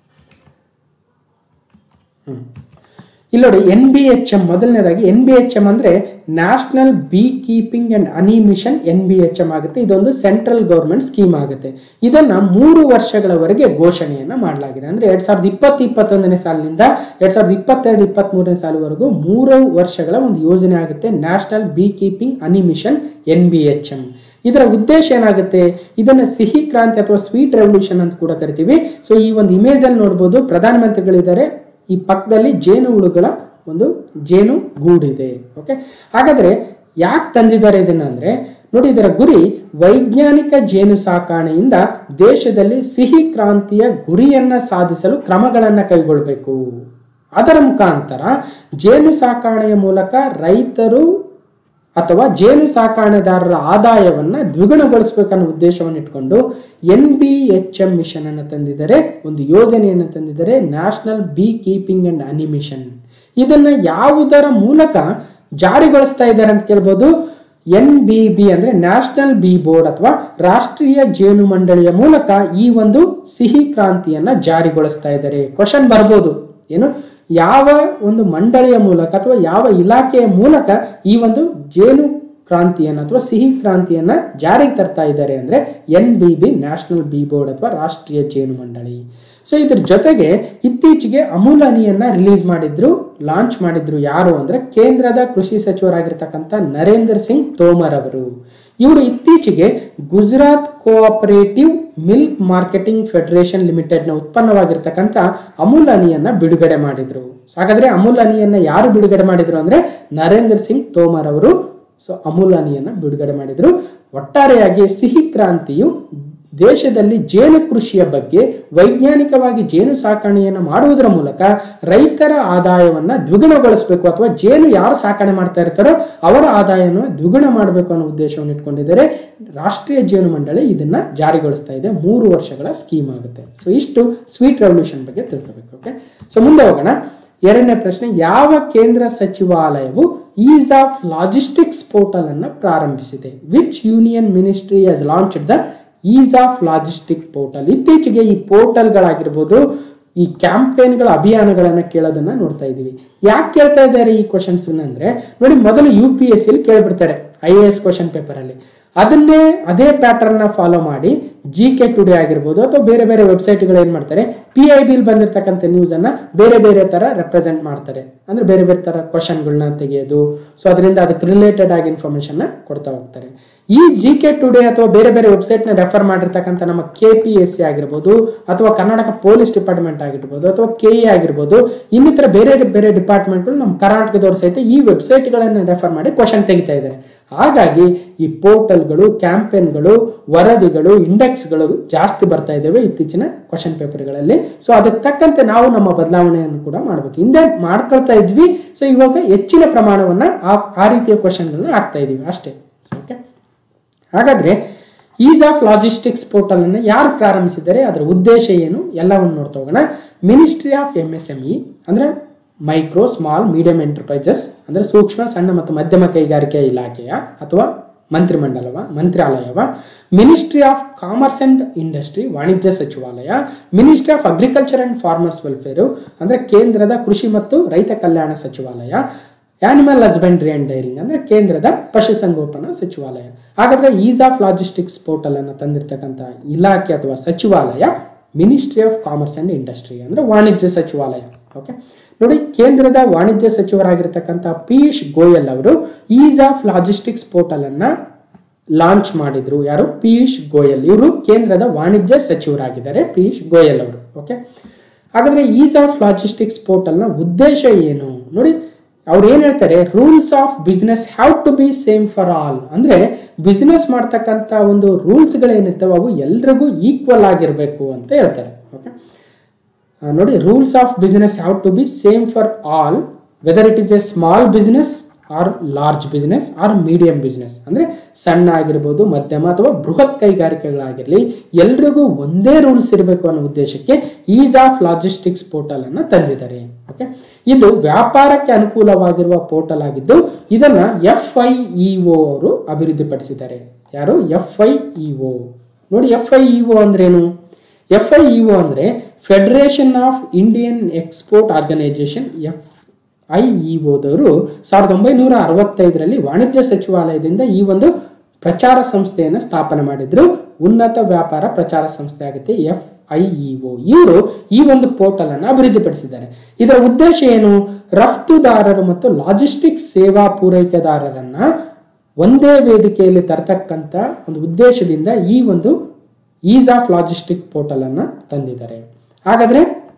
ಹ್ಮ್. ಇಲ್ಲಿ ನೋಡಿ ಎನ್ ಬಿ ಎಚ್ ಎಂ ಮೊದಲನೇದಾಗಿ ಎನ್ ಬಿ ಎಚ್ ಎಂ ಅಂದ್ರೆ national beekeeping and honey mission N B H M ಆಗುತ್ತೆ ಇದೊಂದು ಸೆಂಟ್ರಲ್ ಗೌರ್ಮೆಂಟ್ ಸ್ಕೀಮ್ ಆಗುತ್ತೆ ಇದನ್ನ ಮೂರು ವರ್ಷಗಳವರೆಗೆ ಘೋಷಣೆಯನ್ನ ಮಾಡಲಾಗಿದೆ ಅಂದ್ರೆ ಎರಡ್ ಸಾವಿರದ ಇಪ್ಪತ್ತು ಇಪ್ಪತ್ತೊಂದನೇ ಸಾಲಿನಿಂದ ಎರಡ್ ಸಾವಿರದ ಇಪ್ಪತ್ತೆರಡು ಇಪ್ಪತ್ತ್ ಮೂರನೇ ಸಾಲವರೆಗೂ ಮೂರು ವರ್ಷಗಳ ಒಂದು ಯೋಜನೆ ಆಗುತ್ತೆ national beekeeping honey mission N B H M ಇದರ ಉದ್ದೇಶ ಏನಾಗುತ್ತೆ ಇದನ್ನ ಸಿಹಿ ಕ್ರಾಂತಿ ಅಥವಾ ಸ್ವೀಟ್ ರೆವಲ್ಯೂಷನ್ ಅಂತ ಕೂಡ ಕರಿತೀವಿ ಸೊ ಈ ಒಂದು ಇಮೇಜ್ ಅಲ್ಲಿ ನೋಡ್ಬೋದು ಪ್ರಧಾನಮಂತ್ರಿಗಳಿದ್ದಾರೆ ಈ ಪಕ್ಕದಲ್ಲಿ ಜೇನು ಹುಳುಗಳ ಒಂದು ಜೇನು ಗೂಡಿದೆ ಓಕೆ ಹಾಗಾದ್ರೆ ಯಾಕೆ ತಂದಿದ್ದಾರೆ ಇದನ್ನ ಅಂದ್ರೆ ನೋಡಿ ಇದರ ಗುರಿ ವೈಜ್ಞಾನಿಕ ಜೇನು ಸಾಕಾಣೆಯಿಂದ ದೇಶದಲ್ಲಿ ಸಿಹಿ ಕ್ರಾಂತಿಯ ಗುರಿಯನ್ನ ಸಾಧಿಸಲು ಕ್ರಮಗಳನ್ನ ಕೈಗೊಳ್ಳಬೇಕು ಅದರ ಮುಖಾಂತರ ಜೇನು ಸಾಕಾಣೆಯ ಮೂಲಕ ರೈತರು ಅಥವಾ ಜೇನು ಸಾಕಾಣೆದಾರರ ಆದಾಯವನ್ನ ದ್ವಿಗುಣಗೊಳಿಸಬೇಕನ್ನೋ ಉದ್ದೇಶವನ್ನು ಇಟ್ಕೊಂಡು N B H M mission ಅನ್ನು ತಂದಿದ್ದಾರೆ ಒಂದು ಯೋಜನೆಯನ್ನು ತಂದಿದ್ದಾರೆ national beekeeping and honey mission ಇದನ್ನ ಯಾವುದರ ಮೂಲಕ ಜಾರಿಗೊಳಿಸ್ತಾ ಇದ್ದಾರೆ ಅಂತ ಕೇಳ್ಬೋದು ಎನ್ ಬಿ ಬಿ ಅಂದ್ರೆ ನ್ಯಾಷನಲ್ ಬಿ ಬೋರ್ಡ್ ಅಥವಾ ರಾಷ್ಟ್ರೀಯ ಜೇನು ಮಂಡಳಿಯ ಮೂಲಕ ಈ ಒಂದು ಸಿಹಿ ಕ್ರಾಂತಿಯನ್ನ ಜಾರಿಗೊಳಿಸ್ತಾ ಇದ್ದಾರೆ ಕ್ವಶನ್ ಬರ್ಬೋದು ಏನು ಯಾವ ಒಂದು ಮಂಡಳಿಯ ಮೂಲಕ ಅಥವಾ ಯಾವ ಇಲಾಖೆಯ ಮೂಲಕ ಈ ಒಂದು ಜೇನು ಕ್ರಾಂತಿಯನ್ನು ಅಥವಾ ಸಿಹಿ ಕ್ರಾಂತಿಯನ್ನ ಜಾರಿಗೆ ತರ್ತಾ ಇದ್ದಾರೆ ಅಂದ್ರೆ N B B national bee board ಅಥವಾ ರಾಷ್ಟ್ರೀಯ ಜೇನು ಮಂಡಳಿ ಸೊ ಇದ್ರ ಜೊತೆಗೆ ಇತ್ತೀಚೆಗೆ ಅಮೂಲ್ ಹನಿಯನ್ನ ರಿಲೀಸ್ ಮಾಡಿದ್ರು ಲಾಂಚ್ ಮಾಡಿದ್ರು ಯಾರು ಅಂದ್ರೆ ಕೇಂದ್ರದ ಕೃಷಿ ಸಚಿವರಾಗಿರ್ತಕ್ಕಂಥ ನರೇಂದ್ರ ಸಿಂಗ್ ತೋಮರ್ ಅವರು ಇವರು ಇತ್ತೀಚೆಗೆ Gujarat cooperative milk marketing federation limited ನ ಉತ್ಪನ್ನವಾಗಿರ್ತಕ್ಕಂಥ ಅಮೂಲ್ ಹನಿಯನ್ನ ಬಿಡುಗಡೆ ಮಾಡಿದ್ರು ಸೊ ಹಾಗಾದ್ರೆ ಅಮೂಲ್ ಹನಿಯನ್ನ ಯಾರು ಬಿಡುಗಡೆ ಮಾಡಿದ್ರು ಅಂದ್ರೆ ನರೇಂದ್ರ ಸಿಂಗ್ ತೋಮರ್ ಅವರು ಸೊ ಅಮೂಲ್ ಹನಿಯನ್ನ ಬಿಡುಗಡೆ ಮಾಡಿದ್ರು ಒಟ್ಟಾರೆಯಾಗಿ ಸಿಹಿ ಕ್ರಾಂತಿಯು ದೇಶದಲ್ಲಿ ಜೇನು ಕೃಷಿಯ ಬಗ್ಗೆ ವೈಜ್ಞಾನಿಕವಾಗಿ ಜೇನು ಸಾಕಣೆಯನ್ನು ಮಾಡುವುದರ ಮೂಲಕ ರೈತರ ಆದಾಯವನ್ನ ದ್ವಿಗುಣಗೊಳಿಸಬೇಕು ಅಥವಾ ಜೇನು ಯಾರು ಸಾಕಣೆ ಮಾಡ್ತಾ ಇರ್ತಾರೋ ಅವರ ಆದಾಯವನ್ನು ದ್ವಿಗುಣ ಮಾಡಬೇಕು ಅನ್ನೋ ಉದ್ದೇಶವನ್ನು ಇಟ್ಕೊಂಡಿದ್ದಾರೆ ರಾಷ್ಟ್ರೀಯ ಜೇನು ಮಂಡಳಿ ಇದನ್ನ ಜಾರಿಗೊಳಿಸ್ತಾ ಇದೆ ಮೂರು ವರ್ಷಗಳ ಸ್ಕೀಮ್ ಆಗುತ್ತೆ ಸೊ ಇಷ್ಟು ಸ್ವೀಟ್ ರೆವಲ್ಯೂಷನ್ ಬಗ್ಗೆ ತಿಳ್ಕೋಬೇಕು ಓಕೆ ಸೊ ಮುಂದೆ ಹೋಗೋಣ ಎರಡನೇ ಪ್ರಶ್ನೆ ಯಾವ ಕೇಂದ್ರ ಸಚಿವಾಲಯವು ಈಸ್ ಆಫ್ ಲಾಜಿಸ್ಟಿಕ್ಸ್ ಪೋರ್ಟಲ್ ಅನ್ನು ಪ್ರಾರಂಭಿಸಿದೆ which union ministry has launch the ease of logistic portal ಇತ್ತೀಚೆಗೆ ಈ ಪೋರ್ಟಲ್ಗಳಾಗಿರ್ಬೋದು ಈ ಕ್ಯಾಂಪೇನ್ಗಳ ಅಭಿಯಾನಗಳನ್ನ ಕೇಳೋದನ್ನ ನೋಡ್ತಾ ಇದೀವಿ ಯಾಕೆ ಕೇಳ್ತಾ ಇದ್ದಾರೆ ಈ ಕ್ವಶನ್ಸ್ ಅಂದ್ರೆ ನೋಡಿ ಮೊದಲು ಯು ಪಿ ಎಸ್ ಸಿ ಕೇಳ್ಬಿಡ್ತಾರೆ I A S question paper ಅಲ್ಲಿ ಅದನ್ನೇ ಅದೇ ಪ್ಯಾಟರ್ನ್ ನ ಫಾಲೋ ಮಾಡಿ ಜಿ ಕೆ ಟುಡೇ ಆಗಿರ್ಬೋದು ಅಥವಾ ಬೇರೆ ಬೇರೆ ವೆಬ್ಸೈಟ್ಗಳು ಏನ್ ಮಾಡ್ತಾರೆ ಪಿ ಐ ಬಿಲ್ ಬಂದಿರತಕ್ಕಂಥ ನ್ಯೂಸ್ ಅನ್ನ ಬೇರೆ ಬೇರೆ ತರ ರೆಪ್ರೆಸೆಂಟ್ ಮಾಡ್ತಾರೆ ಅಂದ್ರೆ ಬೇರೆ ಬೇರೆ ತರ ಕ್ವಶನ್ಗಳನ್ನ ತೆಗೆಯೋದು ಸೊ ಅದರಿಂದ ಅದಕ್ಕೆ ರಿಲೇಟೆಡ್ ಆಗಿ ಇನ್ಫಾರ್ಮೇಶನ್ ಕೊಡ್ತಾ ಹೋಗ್ತಾರೆ ಈ ಜಿ ಕೆ ಟುಡೇ ಅಥವಾ ಬೇರೆ ಬೇರೆ ವೆಬ್ಸೈಟ್ ನ ರೆಫರ್ ಮಾಡಿರ್ತಕ್ಕಂಥ ನಮ್ಮ ಕೆ ಪಿ ಎಸ್ ಸಿ ಆಗಿರ್ಬೋದು ಅಥವಾ ಕರ್ನಾಟಕ ಪೊಲೀಸ್ ಡಿಪಾರ್ಟ್ಮೆಂಟ್ ಆಗಿರ್ಬೋದು ಅಥವಾ ಕೆ ಎ ಆಗಿರ್ಬೋದು ಇನ್ನಿತರ ಬೇರೆ ಬೇರೆ ಡಿಪಾರ್ಟ್ಮೆಂಟ್ಗಳು ನಮ್ಮ ಕರ್ನಾಟಕದವರು ಸಹಿತ ಈ ವೆಬ್ಸೈಟ್ಗಳನ್ನು ರೆಫರ್ ಮಾಡಿ ಕ್ವಶನ್ ತೆಗಿತಾ ಇದ್ದಾರೆ ಹಾಗಾಗಿ ಈ ಪೋರ್ಟಲ್ಗಳು ಕ್ಯಾಂಪೇನ್ಗಳು ವರದಿಗಳು ಇಂಡೆಕ್ಸ್ಗಳು ಜಾಸ್ತಿ ಬರ್ತಾ ಇದ್ದಾವೆ ಇತ್ತೀಚಿನ ಕ್ವಶನ್ ಪೇಪರ್ಗಳಲ್ಲಿ ಸೊ ಅದಕ್ಕೆ ತಕ್ಕಂತೆ ನಾವು ನಮ್ಮ ಬದಲಾವಣೆಯನ್ನು ಕೂಡ ಮಾಡಬೇಕು ಹಿಂದೆ ಮಾಡ್ಕೊಳ್ತಾ ಇದ್ವಿ ಸೊ ಇವಾಗ ಹೆಚ್ಚಿನ ಪ್ರಮಾಣವನ್ನ ಆ ಆ ರೀತಿಯ ಕ್ವಶನ್ಗಳನ್ನ ಹಾಕ್ತಾ ಇದೀವಿ ಅಷ್ಟೇ ಓಕೆ ಹಾಗಾದ್ರೆ ಈಸ್ ಆಫ್ ಲಾಜಿಸ್ಟಿಕ್ಸ್ ಪೋರ್ಟಲ್ ಅನ್ನು ಯಾರು ಪ್ರಾರಂಭಿಸಿದ್ದಾರೆ ಅದರ ಉದ್ದೇಶ ಏನು ಎಲ್ಲವನ್ನು ನೋಡ್ತಾ ಹೋಗೋಣ ministry of M S M E ಅಂದ್ರೆ ಮೈಕ್ರೋ ಸ್ಮಾಲ್ ಮೀಡಿಯಂ ಎಂಟರ್ಪ್ರೈಸಸ್ ಅಂದ್ರೆ ಸೂಕ್ಷ್ಮ ಸಣ್ಣ ಮತ್ತು ಮಧ್ಯಮ ಕೈಗಾರಿಕೆ ಇಲಾಖೆಯ ಅಥವಾ ಮಂತ್ರಿಮಂಡಲವ ಮಂತ್ರಾಲಯವ ministry of commerce and industry ವಾಣಿಜ್ಯ ಸಚಿವಾಲಯ ministry of agriculture and farmers welfare ಅಂದರೆ ಕೇಂದ್ರದ ಕೃಷಿ ಮತ್ತು ರೈತ ಕಲ್ಯಾಣ ಸಚಿವಾಲಯ ಆನಿಮಲ್ ಹಸ್ಬೆಂಡ್ರಿ ಅಂಡ್ ಡೈರಿಂಗ್ ಅಂದರೆ ಕೇಂದ್ರದ ಪಶುಸಂಗೋಪನಾ ಸಚಿವಾಲಯ ಹಾಗಾದ್ರೆ ಈಸ್ ಆಫ್ ಲಾಜಿಸ್ಟಿಕ್ಸ್ ಪೋರ್ಟಲ್ ಅನ್ನು ತಂದಿರತಕ್ಕಂಥ ಇಲಾಖೆ ಅಥವಾ ಸಚಿವಾಲಯ ministry of commerce and industry ಅಂದರೆ ವಾಣಿಜ್ಯ ಸಚಿವಾಲಯ ಓಕೆ ನೋಡಿ ಕೇಂದ್ರದ ವಾಣಿಜ್ಯ ಸಚಿವರಾಗಿರ್ತಕ್ಕಂಥ ಪಿಯೂಷ್ ಗೋಯಲ್ ಅವರು ಈಸ್ ಆಫ್ ಲಾಜಿಸ್ಟಿಕ್ಸ್ ಪೋರ್ಟಲ್ ಅನ್ನ ಲಾಂಚ್ ಮಾಡಿದ್ರು ಯಾರು ಪಿಯೂಷ್ ಗೋಯಲ್ ಇವರು ಕೇಂದ್ರದ ವಾಣಿಜ್ಯ ಸಚಿವರಾಗಿದ್ದಾರೆ ಪಿಯೂಷ್ ಗೋಯಲ್ ಅವರು ಓಕೆ ಹಾಗಾದ್ರೆ ಈಸ್ ಆಫ್ ಲಾಜಿಸ್ಟಿಕ್ಸ್ ಪೋರ್ಟಲ್ನ ಉದ್ದೇಶ ಏನು ನೋಡಿ ಅವ್ರು ಏನ್ ಹೇಳ್ತಾರೆ rules of business have to be same for all ಅಂದ್ರೆ ಬಿಸ್ನೆಸ್ ಮಾಡ್ತಕ್ಕಂಥ ಒಂದು ರೂಲ್ಸ್ಗಳೇನಿರ್ತವೆ ಅವು ಎಲ್ರಿಗೂ ಈಕ್ವಲ್ ಆಗಿರಬೇಕು ಅಂತ ಹೇಳ್ತಾರೆ ಓಕೆ ನೋಡಿ rules of business have to be same for all whether it is a small business or large business or medium business ಅಂದರೆ ಸಣ್ಣ ಆಗಿರ್ಬೋದು ಮಧ್ಯಮ ಅಥವಾ ಬೃಹತ್ ಕೈಗಾರಿಕೆಗಳಾಗಿರಲಿ ಎಲ್ರಿಗೂ ಒಂದೇ ರೂಲ್ಸ್ ಇರಬೇಕು ಅನ್ನೋ ಉದ್ದೇಶಕ್ಕೆ ಈಸ್ ಆಫ್ ಲಾಜಿಸ್ಟಿಕ್ಸ್ ಪೋರ್ಟಲ್ ಅನ್ನು ತಂದಿದ್ದಾರೆ ಓಕೆ ಇದು ವ್ಯಾಪಾರಕ್ಕೆ ಅನುಕೂಲವಾಗಿರುವ ಪೋರ್ಟಲ್ ಆಗಿದ್ದು ಇದನ್ನ ಎಫ್ ಐ ಇ ಒ ಅವರು ಅಭಿವೃದ್ಧಿಪಡಿಸಿದ್ದಾರೆ ಯಾರು ಎಫ್ ಐ ಇ ಒ ನೋಡಿ ಎಫ್ ಐ ಇ ಒ ಅಂದ್ರೇನು ಎಫ್ ಐ ಇ ಒ ಅಂದರೆ federation of Indian export organisation F I E ಒದವರು ಸಾವಿರದ ಒಂಬೈನೂರ ಅರವತ್ತೈದರಲ್ಲಿ ವಾಣಿಜ್ಯ ಸಚಿವಾಲಯದಿಂದ ಈ ಒಂದು ಪ್ರಚಾರ ಸಂಸ್ಥೆಯನ್ನು ಸ್ಥಾಪನೆ ಮಾಡಿದ್ರು ಉನ್ನತ ವ್ಯಾಪಾರ ಪ್ರಚಾರ ಸಂಸ್ಥೆ ಆಗುತ್ತೆ ಎಫ್ ಐ ಇ ಒ ಇವರು ಈ ಒಂದು ಪೋರ್ಟಲ್ ಅನ್ನು ಅಭಿವೃದ್ಧಿಪಡಿಸಿದ್ದಾರೆ ಇದರ ಉದ್ದೇಶ ಏನು ರಫ್ತುದಾರರು ಮತ್ತು ಲಾಜಿಸ್ಟಿಕ್ಸ್ ಸೇವಾ ಪೂರೈಕೆದಾರರನ್ನ ಒಂದೇ ವೇದಿಕೆಯಲ್ಲಿ ತರತಕ್ಕಂಥ ಒಂದು ಉದ್ದೇಶದಿಂದ ಈ ಒಂದು ಈಸ್ ಆಫ್ ಲಾಜಿಸ್ಟಿಕ್ ಪೋರ್ಟಲ್ ಅನ್ನ ತಂದಿದ್ದಾರೆ ಹಾಗಾದ್ರೆ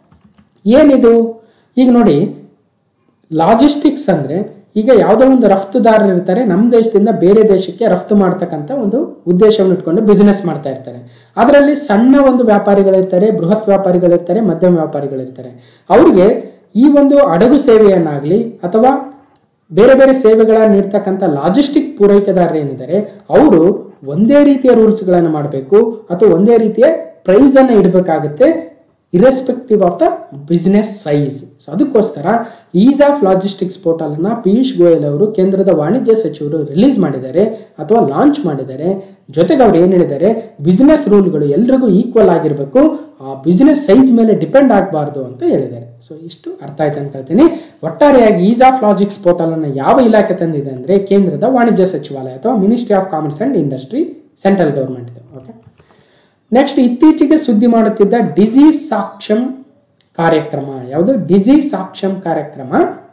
ಏನಿದು ಈಗ ನೋಡಿ ಲಾಜಿಸ್ಟಿಕ್ಸ್ ಅಂದ್ರೆ ಈಗ ಯಾವುದೋ ಒಂದು ರಫ್ತುದಾರರು ಇರ್ತಾರೆ ನಮ್ಮ ದೇಶದಿಂದ ಬೇರೆ ದೇಶಕ್ಕೆ ರಫ್ತು ಮಾಡ್ತಕ್ಕಂಥ ಒಂದು ಉದ್ದೇಶವನ್ನು ಇಟ್ಕೊಂಡು ಬಿಸ್ನೆಸ್ ಮಾಡ್ತಾ ಇರ್ತಾರೆ ಅದರಲ್ಲಿ ಸಣ್ಣ ಒಂದು ವ್ಯಾಪಾರಿಗಳಿರ್ತಾರೆ ಬೃಹತ್ ವ್ಯಾಪಾರಿಗಳಿರ್ತಾರೆ ಮಧ್ಯಮ ವ್ಯಾಪಾರಿಗಳಿರ್ತಾರೆ ಅವರಿಗೆ ಈ ಒಂದು ಹಡಗು ಸೇವೆಯನ್ನಾಗಲಿ ಅಥವಾ ಬೇರೆ ಬೇರೆ ಸೇವೆಗಳನ್ನ ನೀಡ್ತಕ್ಕಂಥ ಲಾಜಿಸ್ಟಿಕ್ ಪೂರೈಕೆದಾರರು ಏನಿದ್ದಾರೆ ಅವರು ಒಂದೇ ರೀತಿಯ ರೂಲ್ಸ್ಗಳನ್ನು ಮಾಡಬೇಕು ಅಥವಾ ಒಂದೇ ರೀತಿಯ ಪ್ರೈಸ್ ಅನ್ನು ಇಡಬೇಕಾಗುತ್ತೆ irrespective of the business size so ಅದಕ್ಕೋಸ್ಕರ ಈಸ್ ಆಫ್ ಲಾಜಿಸ್ಟಿಕ್ಸ್ ಪೋರ್ಟಲ್ ಅನ್ನ ಪಿಯೂಷ್ ಗೋಯಲ್ ಅವರು ಕೇಂದ್ರದ ವಾಣಿಜ್ಯ ಸಚಿವರು ರಿಲೀಸ್ ಮಾಡಿದ್ದಾರೆ ಅಥವಾ ಲಾಂಚ್ ಮಾಡಿದ್ದಾರೆ ಜೊತೆಗೆ ಅವ್ರು ಏನು ಹೇಳಿದ್ದಾರೆ ಬಿಸ್ನೆಸ್ ರೂಲ್ಗಳು ಎಲ್ರಿಗೂ ಈಕ್ವಲ್ ಆಗಿರಬೇಕು ಆ ಬಿಸ್ನೆಸ್ ಸೈಜ್ ಮೇಲೆ ಡಿಪೆಂಡ್ ಆಗಬಾರ್ದು ಅಂತ ಹೇಳಿದ್ದಾರೆ ಸೊ ಇಷ್ಟು ಅರ್ಥ ಆಯ್ತು ಅನ್ಕೊಳ್ತೀನಿ ಒಟ್ಟಾರೆಯಾಗಿ ಈಸ್ ಆಫ್ ಲಾಜಿಕ್ಸ್ ಪೋರ್ಟಲ್ ಅನ್ನು ಯಾವ ಇಲಾಖೆ ತಂದಿದೆ ಅಂದ್ರೆ ಕೇಂದ್ರದ ವಾಣಿಜ್ಯ ಸಚಿವಾಲಯ ಅಥವಾ ministry of commerce and industry central government ಇದೆ ಓಕೆ ನೆಕ್ಸ್ಟ್ ಇತ್ತೀಚೆಗೆ ಸುದ್ದಿ ಮಾಡುತ್ತಿದ್ದ ಡಿಜಿ ಸಾಕ್ಷಂ ಕಾರ್ಯಕ್ರಮ ಯಾವುದು ಡಿಜಿ ಸಾಕ್ಷಂ ಕಾರ್ಯಕ್ರಮ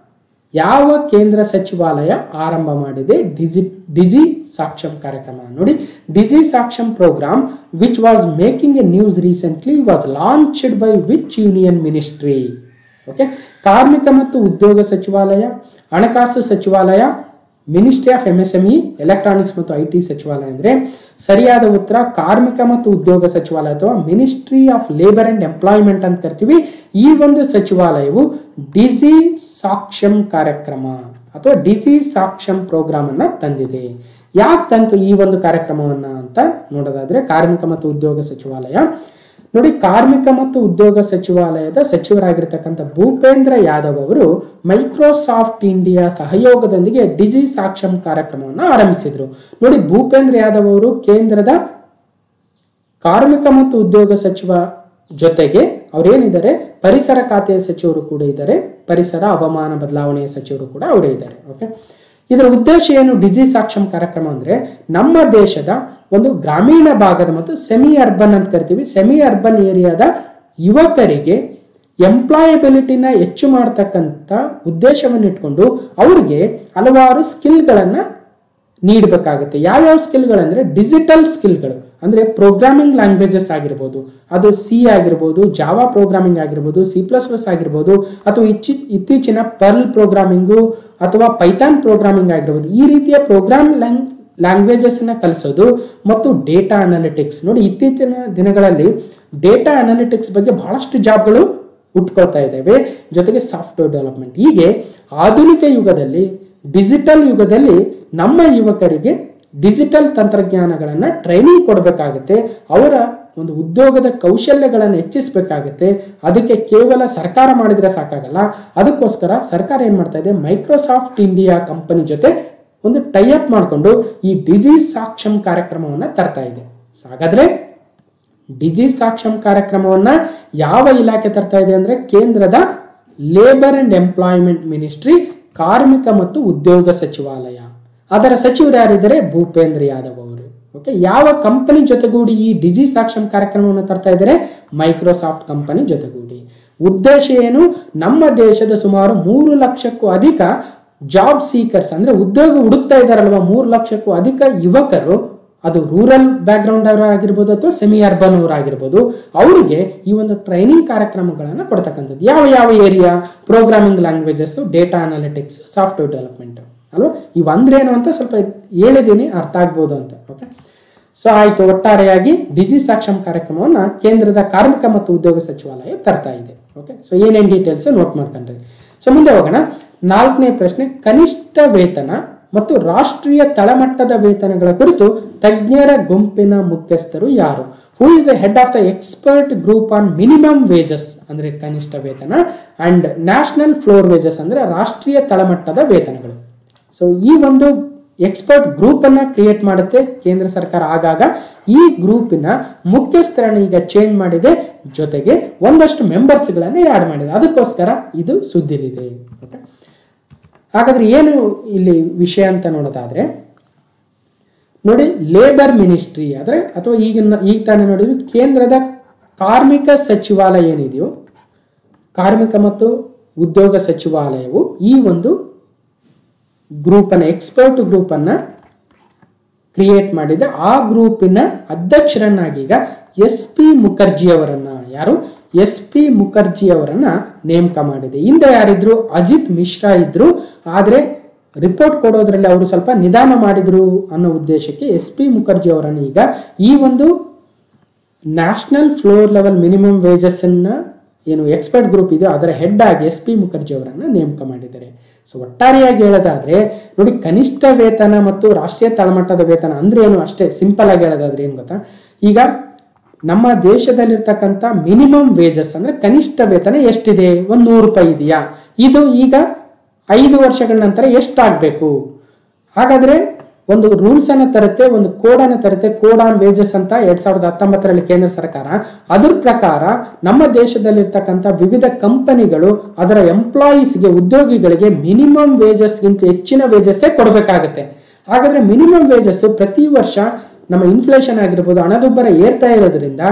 ಯಾವ ಕೇಂದ್ರ ಸಚಿವಾಲಯ ಆರಂಭ ಮಾಡಿದೆ ಡಿಜಿ ಡಿಜಿ ಸಾಕ್ಷಂ ಕಾರ್ಯಕ್ರಮ ನೋಡಿ Digi Saksham programme which was making a news recently was launched by which union ministry okay ಕಾರ್ಮಿಕ ಮತ್ತು ಉದ್ಯೋಗ ಸಚಿವಾಲಯ ಹಣಕಾಸು ಸಚಿವಾಲಯ ministry of M S M E electronics ಮತ್ತು ಐ ಟಿ ಸಚಿವಾಲಯ ಅಂದರೆ ಸರಿಯಾದ ಉತ್ತರ ಕಾರ್ಮಿಕ ಮತ್ತು ಉದ್ಯೋಗ ಸಚಿವಾಲಯ ಅಥವಾ ministry of labour and employment ಅಂತ ಕರಿತೀವಿ ಈ ಒಂದು ಸಚಿವಾಲಯವು ಡಿಸಿ ಸಾಕ್ಷಂ ಕಾರ್ಯಕ್ರಮ ಅಥವಾ ಡಿಸಿ ಸಾಕ್ಷಂ ಪ್ರೋಗ್ರಾಮ್ ಅನ್ನ ತಂದಿದೆ ಯಾಕೆ ತಂತು ಈ ಒಂದು ಕಾರ್ಯಕ್ರಮವನ್ನ ಅಂತ ನೋಡೋದಾದ್ರೆ ಕಾರ್ಮಿಕ ಮತ್ತು ಉದ್ಯೋಗ ಸಚಿವಾಲಯ ನೋಡಿ ಕಾರ್ಮಿಕ ಮತ್ತು ಉದ್ಯೋಗ ಸಚಿವಾಲಯದ ಸಚಿವರಾಗಿರ್ತಕ್ಕಂಥ ಭೂಪೇಂದ್ರ ಯಾದವ್ ಅವರು ಮೈಕ್ರೋಸಾಫ್ಟ್ ಇಂಡಿಯಾ ಸಹಯೋಗದೊಂದಿಗೆ ಡಿಜಿ ಸಾಕ್ಷಂ ಕಾರ್ಯಕ್ರಮವನ್ನು ಆರಂಭಿಸಿದ್ರು ನೋಡಿ ಭೂಪೇಂದ್ರ ಯಾದವ್ ಅವರು ಕೇಂದ್ರದ ಕಾರ್ಮಿಕ ಮತ್ತು ಉದ್ಯೋಗ ಸಚಿವ ಜೊತೆಗೆ ಅವರೇನಿದ್ದಾರೆ ಪರಿಸರ ಖಾತೆಯ ಸಚಿವರು ಕೂಡ ಇದ್ದಾರೆ ಪರಿಸರ ಹವಾಮಾನ ಬದಲಾವಣೆಯ ಸಚಿವರು ಕೂಡ ಅವರೇ ಇದ್ದಾರೆ ಓಕೆ ಇದರ ಉದ್ದೇಶ ಏನು ಡಿಜಿ ಸಾಕ್ಷಂ ಕಾರ್ಯಕ್ರಮ ಅಂದ್ರೆ ನಮ್ಮ ದೇಶದ ಒಂದು ಗ್ರಾಮೀಣ ಭಾಗದ ಮತ್ತು ಸೆಮಿ ಅರ್ಬನ್ ಅಂತ ಕರಿತೀವಿ ಸೆಮಿ ಅರ್ಬನ್ ಏರಿಯಾದ ಯುವಕರಿಗೆ ಎಂಪ್ಲಾಯಬಿಲಿಟಿನ ಹೆಚ್ಚು ಮಾಡ್ತಕ್ಕಂಥ ಉದ್ದೇಶವನ್ನು ಇಟ್ಕೊಂಡು ಅವರಿಗೆ ಹಲವಾರು ಸ್ಕಿಲ್ಗಳನ್ನ ನೀಡಬೇಕಾಗುತ್ತೆ ಯಾವ್ಯಾವ ಸ್ಕಿಲ್ಗಳಂದ್ರೆ ಡಿಜಿಟಲ್ ಸ್ಕಿಲ್ಗಳು ಅಂದ್ರೆ ಪ್ರೋಗ್ರಾಮಿಂಗ್ ಲ್ಯಾಂಗ್ವೇಜಸ್ ಆಗಿರ್ಬೋದು ಅದು ಸಿ ಆಗಿರ್ಬೋದು ಜಾವಾ ಪ್ರೋಗ್ರಾಮಿಂಗ್ ಆಗಿರ್ಬೋದು ಸಿ ಪ್ಲಸ್ ಪ್ಲಸ್ ಆಗಿರ್ಬೋದು ಅಥವಾ ಇಚ್ಚಿ ಇತ್ತೀಚಿನ ಪರ್ಲ್ ಪ್ರೋಗ್ರಾಮಿಂಗು ಅಥವಾ ಪೈಥಾನ್ ಪ್ರೋಗ್ರಾಮಿಂಗ್ ಆಗಿರ್ಬೋದು ಈ ರೀತಿಯ ಪ್ರೋಗ್ರಾಮ್ ಲ್ಯಾಂಗ್ ಲ್ಯಾಂಗ್ವೇಜಸ್ ನ ಕಲಿಸೋದು ಮತ್ತು ಡೇಟಾ ಅನಾಲಿಟಿಕ್ಸ್ ನೋಡಿ ಇತ್ತೀಚಿನ ದಿನಗಳಲ್ಲಿ ಡೇಟಾ ಅನಾಲಿಟಿಕ್ಸ್ ಬಗ್ಗೆ ಬಹಳಷ್ಟು ಜಾಬ್ಗಳು ಹುಟ್ಕೊಳ್ತಾ ಇದ್ದಾವೆ ಜೊತೆಗೆ ಸಾಫ್ಟ್ವೇರ್ ಡೆವಲಪ್ಮೆಂಟ್ ಹೀಗೆ ಆಧುನಿಕ ಯುಗದಲ್ಲಿ ಡಿಜಿಟಲ್ ಯುಗದಲ್ಲಿ ನಮ್ಮ ಯುವಕರಿಗೆ ಡಿಜಿಟಲ್ ತಂತ್ರಜ್ಞಾನಗಳನ್ನು ಟ್ರೈನಿಂಗ್ ಕೊಡಬೇಕಾಗುತ್ತೆ ಅವರ ಒಂದು ಉದ್ಯೋಗದ ಕೌಶಲ್ಯಗಳನ್ನು ಹೆಚ್ಚಿಸಬೇಕಾಗುತ್ತೆ ಅದಕ್ಕೆ ಕೇವಲ ಸರ್ಕಾರ ಮಾಡಿದ್ರೆ ಸಾಕಾಗಲ್ಲ ಅದಕ್ಕೋಸ್ಕರ ಸರ್ಕಾರ ಏನು ಮಾಡ್ತಾ ಇದೆ ಮೈಕ್ರೋಸಾಫ್ಟ್ ಇಂಡಿಯಾ ಕಂಪನಿ ಜೊತೆ ಒಂದು ಟೈಅಪ್ ಮಾಡಿಕೊಂಡು ಈ ಡಿಸೀಸ್ ಸಾಕ್ಷಮ್ ಕಾರ್ಯಕ್ರಮವನ್ನು ತರ್ತಾ ಇದೆ ಸೊ ಹಾಗಾದ್ರೆ ಡಿಸೀಸ್ ಸಾಕ್ಷಮ್ ಕಾರ್ಯಕ್ರಮವನ್ನ ಯಾವ ಇಲಾಖೆ ತರ್ತಾ ಇದೆ ಅಂದ್ರೆ ಕೇಂದ್ರದ ಲೇಬರ್ ಅಂಡ್ ಎಂಪ್ಲಾಯ್ಮೆಂಟ್ ಮಿನಿಸ್ಟ್ರಿ ಕಾರ್ಮಿಕ ಮತ್ತು ಉದ್ಯೋಗ ಸಚಿವಾಲಯ ಅದರ ಸಚಿವರು ಯಾರಿದ್ದಾರೆ ಭೂಪೇಂದ್ರ ಯಾದವ್ ಅವರು ಓಕೆ ಯಾವ ಕಂಪನಿ ಜೊತೆಗೂಡಿ ಈ ಡಿಸೀಸ್ ಸಾಕ್ಷಮ್ ಕಾರ್ಯಕ್ರಮವನ್ನು ತರ್ತಾ ಇದ್ದಾರೆ ಮೈಕ್ರೋಸಾಫ್ಟ್ ಕಂಪನಿ ಜೊತೆಗೂಡಿ ಉದ್ದೇಶ ಏನು ನಮ್ಮ ದೇಶದ ಸುಮಾರು ಮೂರು ಲಕ್ಷಕ್ಕೂ ಅಧಿಕ ಜಾಬ್ ಸೀಕರ್ಸ್ ಅಂದ್ರೆ ಉದ್ಯೋಗ ಹುಡುಕ್ತಾ ಇದ್ದಾರಲ್ವಾ ಮೂರು ಲಕ್ಷಕ್ಕೂ ಅಧಿಕ ಯುವಕರು ಅದು ರೂರಲ್ ಬ್ಯಾಕ್ಗ್ರೌಂಡ್ ಅವರು ಆಗಿರ್ಬೋದು ಅಥವಾ ಸೆಮಿ ಅರ್ಬನ್ ಅವರು ಆಗಿರ್ಬೋದು ಅವರಿಗೆ ಈ ಒಂದು ಟ್ರೈನಿಂಗ್ ಕಾರ್ಯಕ್ರಮಗಳನ್ನು ಕೊಡ್ತಕ್ಕಂಥದ್ದು ಯಾವ ಯಾವ area programming languages data analytics software development ಅಲ್ವಾ ಇವು ಅಂದ್ರೆ ಏನು ಅಂತ ಸ್ವಲ್ಪ ಹೇಳಿದ್ದೀನಿ ಅರ್ಥ ಆಗ್ಬೋದು ಅಂತ ಓಕೆ ಸೊ ಆಯ್ತು ಒಟ್ಟಾರೆಯಾಗಿ ಡಿಜಿ ಸಾಕ್ಷಮ್ ಕಾರ್ಯಕ್ರಮವನ್ನ ಕೇಂದ್ರದ ಕಾರ್ಮಿಕ ಮತ್ತು ಉದ್ಯೋಗ ಸಚಿವಾಲಯ ತರ್ತಾ ಇದೆ ಓಕೆ ಸೊ ಏನೇನು ಡೀಟೇಲ್ಸ್ ನೋಟ್ ಮಾಡ್ಕೊಂಡ್ರಿ ಸೊ ಮುಂದೆ ಹೋಗೋಣ ನಾಲ್ಕನೇ ಪ್ರಶ್ನೆ ಕನಿಷ್ಠ ವೇತನ ಮತ್ತು ರಾಷ್ಟ್ರೀಯ ತಳಮಟ್ಟದ ವೇತನಗಳ ಕುರಿತು ತಜ್ಞರ ಗುಂಪಿನ ಮುಖ್ಯಸ್ಥರು ಯಾರು who is the head of the expert group on minimum wages ಅಂದ್ರೆ ಕನಿಷ್ಠ ವೇತನ ಅಂಡ್ ನ್ಯಾಷನಲ್ ಫ್ಲೋರ್ ವೇಜಸ್ ಅಂದ್ರೆ ರಾಷ್ಟ್ರೀಯ ತಳಮಟ್ಟದ ವೇತನಗಳು ಸೊ ಈ ಒಂದು ಎಕ್ಸ್ಪರ್ಟ್ ಗ್ರೂಪ್ ಅನ್ನ ಕ್ರಿಯೇಟ್ ಮಾಡುತ್ತೆ ಕೇಂದ್ರ ಸರ್ಕಾರ ಆಗಾಗ ಈ ಗ್ರೂಪಿನ ಮುಖ್ಯಸ್ಥರನ್ನ ಈಗ ಚೇಂಜ್ ಮಾಡಿದೆ ಜೊತೆಗೆ ಒಂದಷ್ಟು ಮೆಂಬರ್ಸ್ಗಳನ್ನ ಆ್ಯಡ್ ಮಾಡಿದೆ ಅದಕ್ಕೋಸ್ಕರ ಇದು ಸುದ್ದಿಲಿದೆ ಓಕೆ ಹಾಗಾದ್ರೆ ಏನು ಇಲ್ಲಿ ವಿಷಯ ಅಂತ ನೋಡೋದಾದ್ರೆ ನೋಡಿ ಲೇಬರ್ ಮಿನಿಸ್ಟ್ರಿ ಅಂದ್ರೆ ಅಥವಾ ಈಗ ಈಗ ತಾನೇ ನೋಡಿದ್ವಿ ಕೇಂದ್ರದ ಕಾರ್ಮಿಕ ಸಚಿವಾಲಯ ಏನಿದೆಯೋ ಕಾರ್ಮಿಕ ಮತ್ತು ಉದ್ಯೋಗ ಸಚಿವಾಲಯವು ಈ ಒಂದು ಗ್ರೂಪನ್ನು ಎಕ್ಸ್ಪರ್ಟ್ ಗ್ರೂಪನ್ನು ಕ್ರಿಯೇಟ್ ಮಾಡಿದೆ ಆ ಗ್ರೂಪಿನ ಅಧ್ಯಕ್ಷರನ್ನಾಗಿ ಈಗ ಎಸ್ ಪಿ ಮುಖರ್ಜಿ ಅವರನ್ನ ಯಾರು ಎಸ್ ಪಿ ಮುಖರ್ಜಿ ಅವರನ್ನ ನೇಮಕ ಮಾಡಿದೆ ಹಿಂದೆ ಯಾರಿದ್ರು ಅಜಿತ್ ಮಿಶ್ರಾ ಇದ್ರು ಆದ್ರೆ ರಿಪೋರ್ಟ್ ಕೊಡೋದ್ರಲ್ಲಿ ಅವರು ಸ್ವಲ್ಪ ನಿಧಾನ ಮಾಡಿದ್ರು ಅನ್ನೋ ಉದ್ದೇಶಕ್ಕೆ ಎಸ್ ಪಿ ಮುಖರ್ಜಿ ಅವರನ್ನು ಈಗ ಈ ಒಂದು national floor level minimum wages ಅನ್ನ ಏನು ಎಕ್ಸ್ಪರ್ಟ್ ಗ್ರೂಪ್ ಇದೆ ಅದರ ಹೆಡ್ ಆಗಿ ಎಸ್ ಪಿ ಮುಖರ್ಜಿ ಅವರನ್ನ ನೇಮಕ ಮಾಡಿದ್ದಾರೆ ಸೊ ಒಟ್ಟಾರೆಯಾಗಿ ಹೇಳೋದಾದ್ರೆ ನೋಡಿ ಕನಿಷ್ಠ ವೇತನ ಮತ್ತು ರಾಷ್ಟ್ರೀಯ ತಳಮಟ್ಟದ ವೇತನ ಅಂದ್ರೆ ಏನು ಅಷ್ಟೇ ಸಿಂಪಲ್ ಆಗಿ ಹೇಳೋದಾದ್ರೆ ಏನು ಗೊತ್ತಾ ಈಗ ನಮ್ಮ ದೇಶದಲ್ಲಿರ್ತಕ್ಕಂಥ ಮಿನಿಮಮ್ ವೇಜಸ್ ಅಂದ್ರೆ ಕನಿಷ್ಠ ವೇತನ ಎಷ್ಟಿದೆ ಒಂದು ನೂರು ರೂಪಾಯಿ ಇದೆಯಾ ಇದು ಈಗ ಐದು ವರ್ಷಗಳ ನಂತರ ಎಷ್ಟಾಗಬೇಕು ಹಾಗಾದ್ರೆ ಒಂದು ರೂಲ್ಸ್ ಅನ್ನ ತರುತ್ತೆ ಒಂದು ಕೋಡ್ ಅನ್ನ ತರುತ್ತೆ ಕೋಡ್ ಆನ್ ವೇಜಸ್ ಅಂತ ಎರಡ್ ಸಾವಿರದ ಹತ್ತೊಂಬತ್ತರಲ್ಲಿ ಕೇಂದ್ರ ಸರ್ಕಾರ ಅದ್ರ ಪ್ರಕಾರ ನಮ್ಮ ದೇಶದಲ್ಲಿರ್ತಕ್ಕಂಥ ವಿವಿಧ ಕಂಪನಿಗಳು ಅದರ ಎಂಪ್ಲಾಯೀಸ್ಗೆ ಉದ್ಯೋಗಿಗಳಿಗೆ ಮಿನಿಮಮ್ ವೇಜಸ್ಗಿಂತ ಹೆಚ್ಚಿನ ವೇಜಸ್ಸೇ ಕೊಡಬೇಕಾಗತ್ತೆ ಹಾಗಾದ್ರೆ ಮಿನಿಮಮ್ ವೇಜಸ್ ಪ್ರತಿ ವರ್ಷ ನಮ್ಮ ಇನ್ಫ್ಲೇಷನ್ ಆಗಿರ್ಬೋದು ಹಣದುಬ್ಬರ ಏರ್ತಾ ಇರೋದ್ರಿಂದ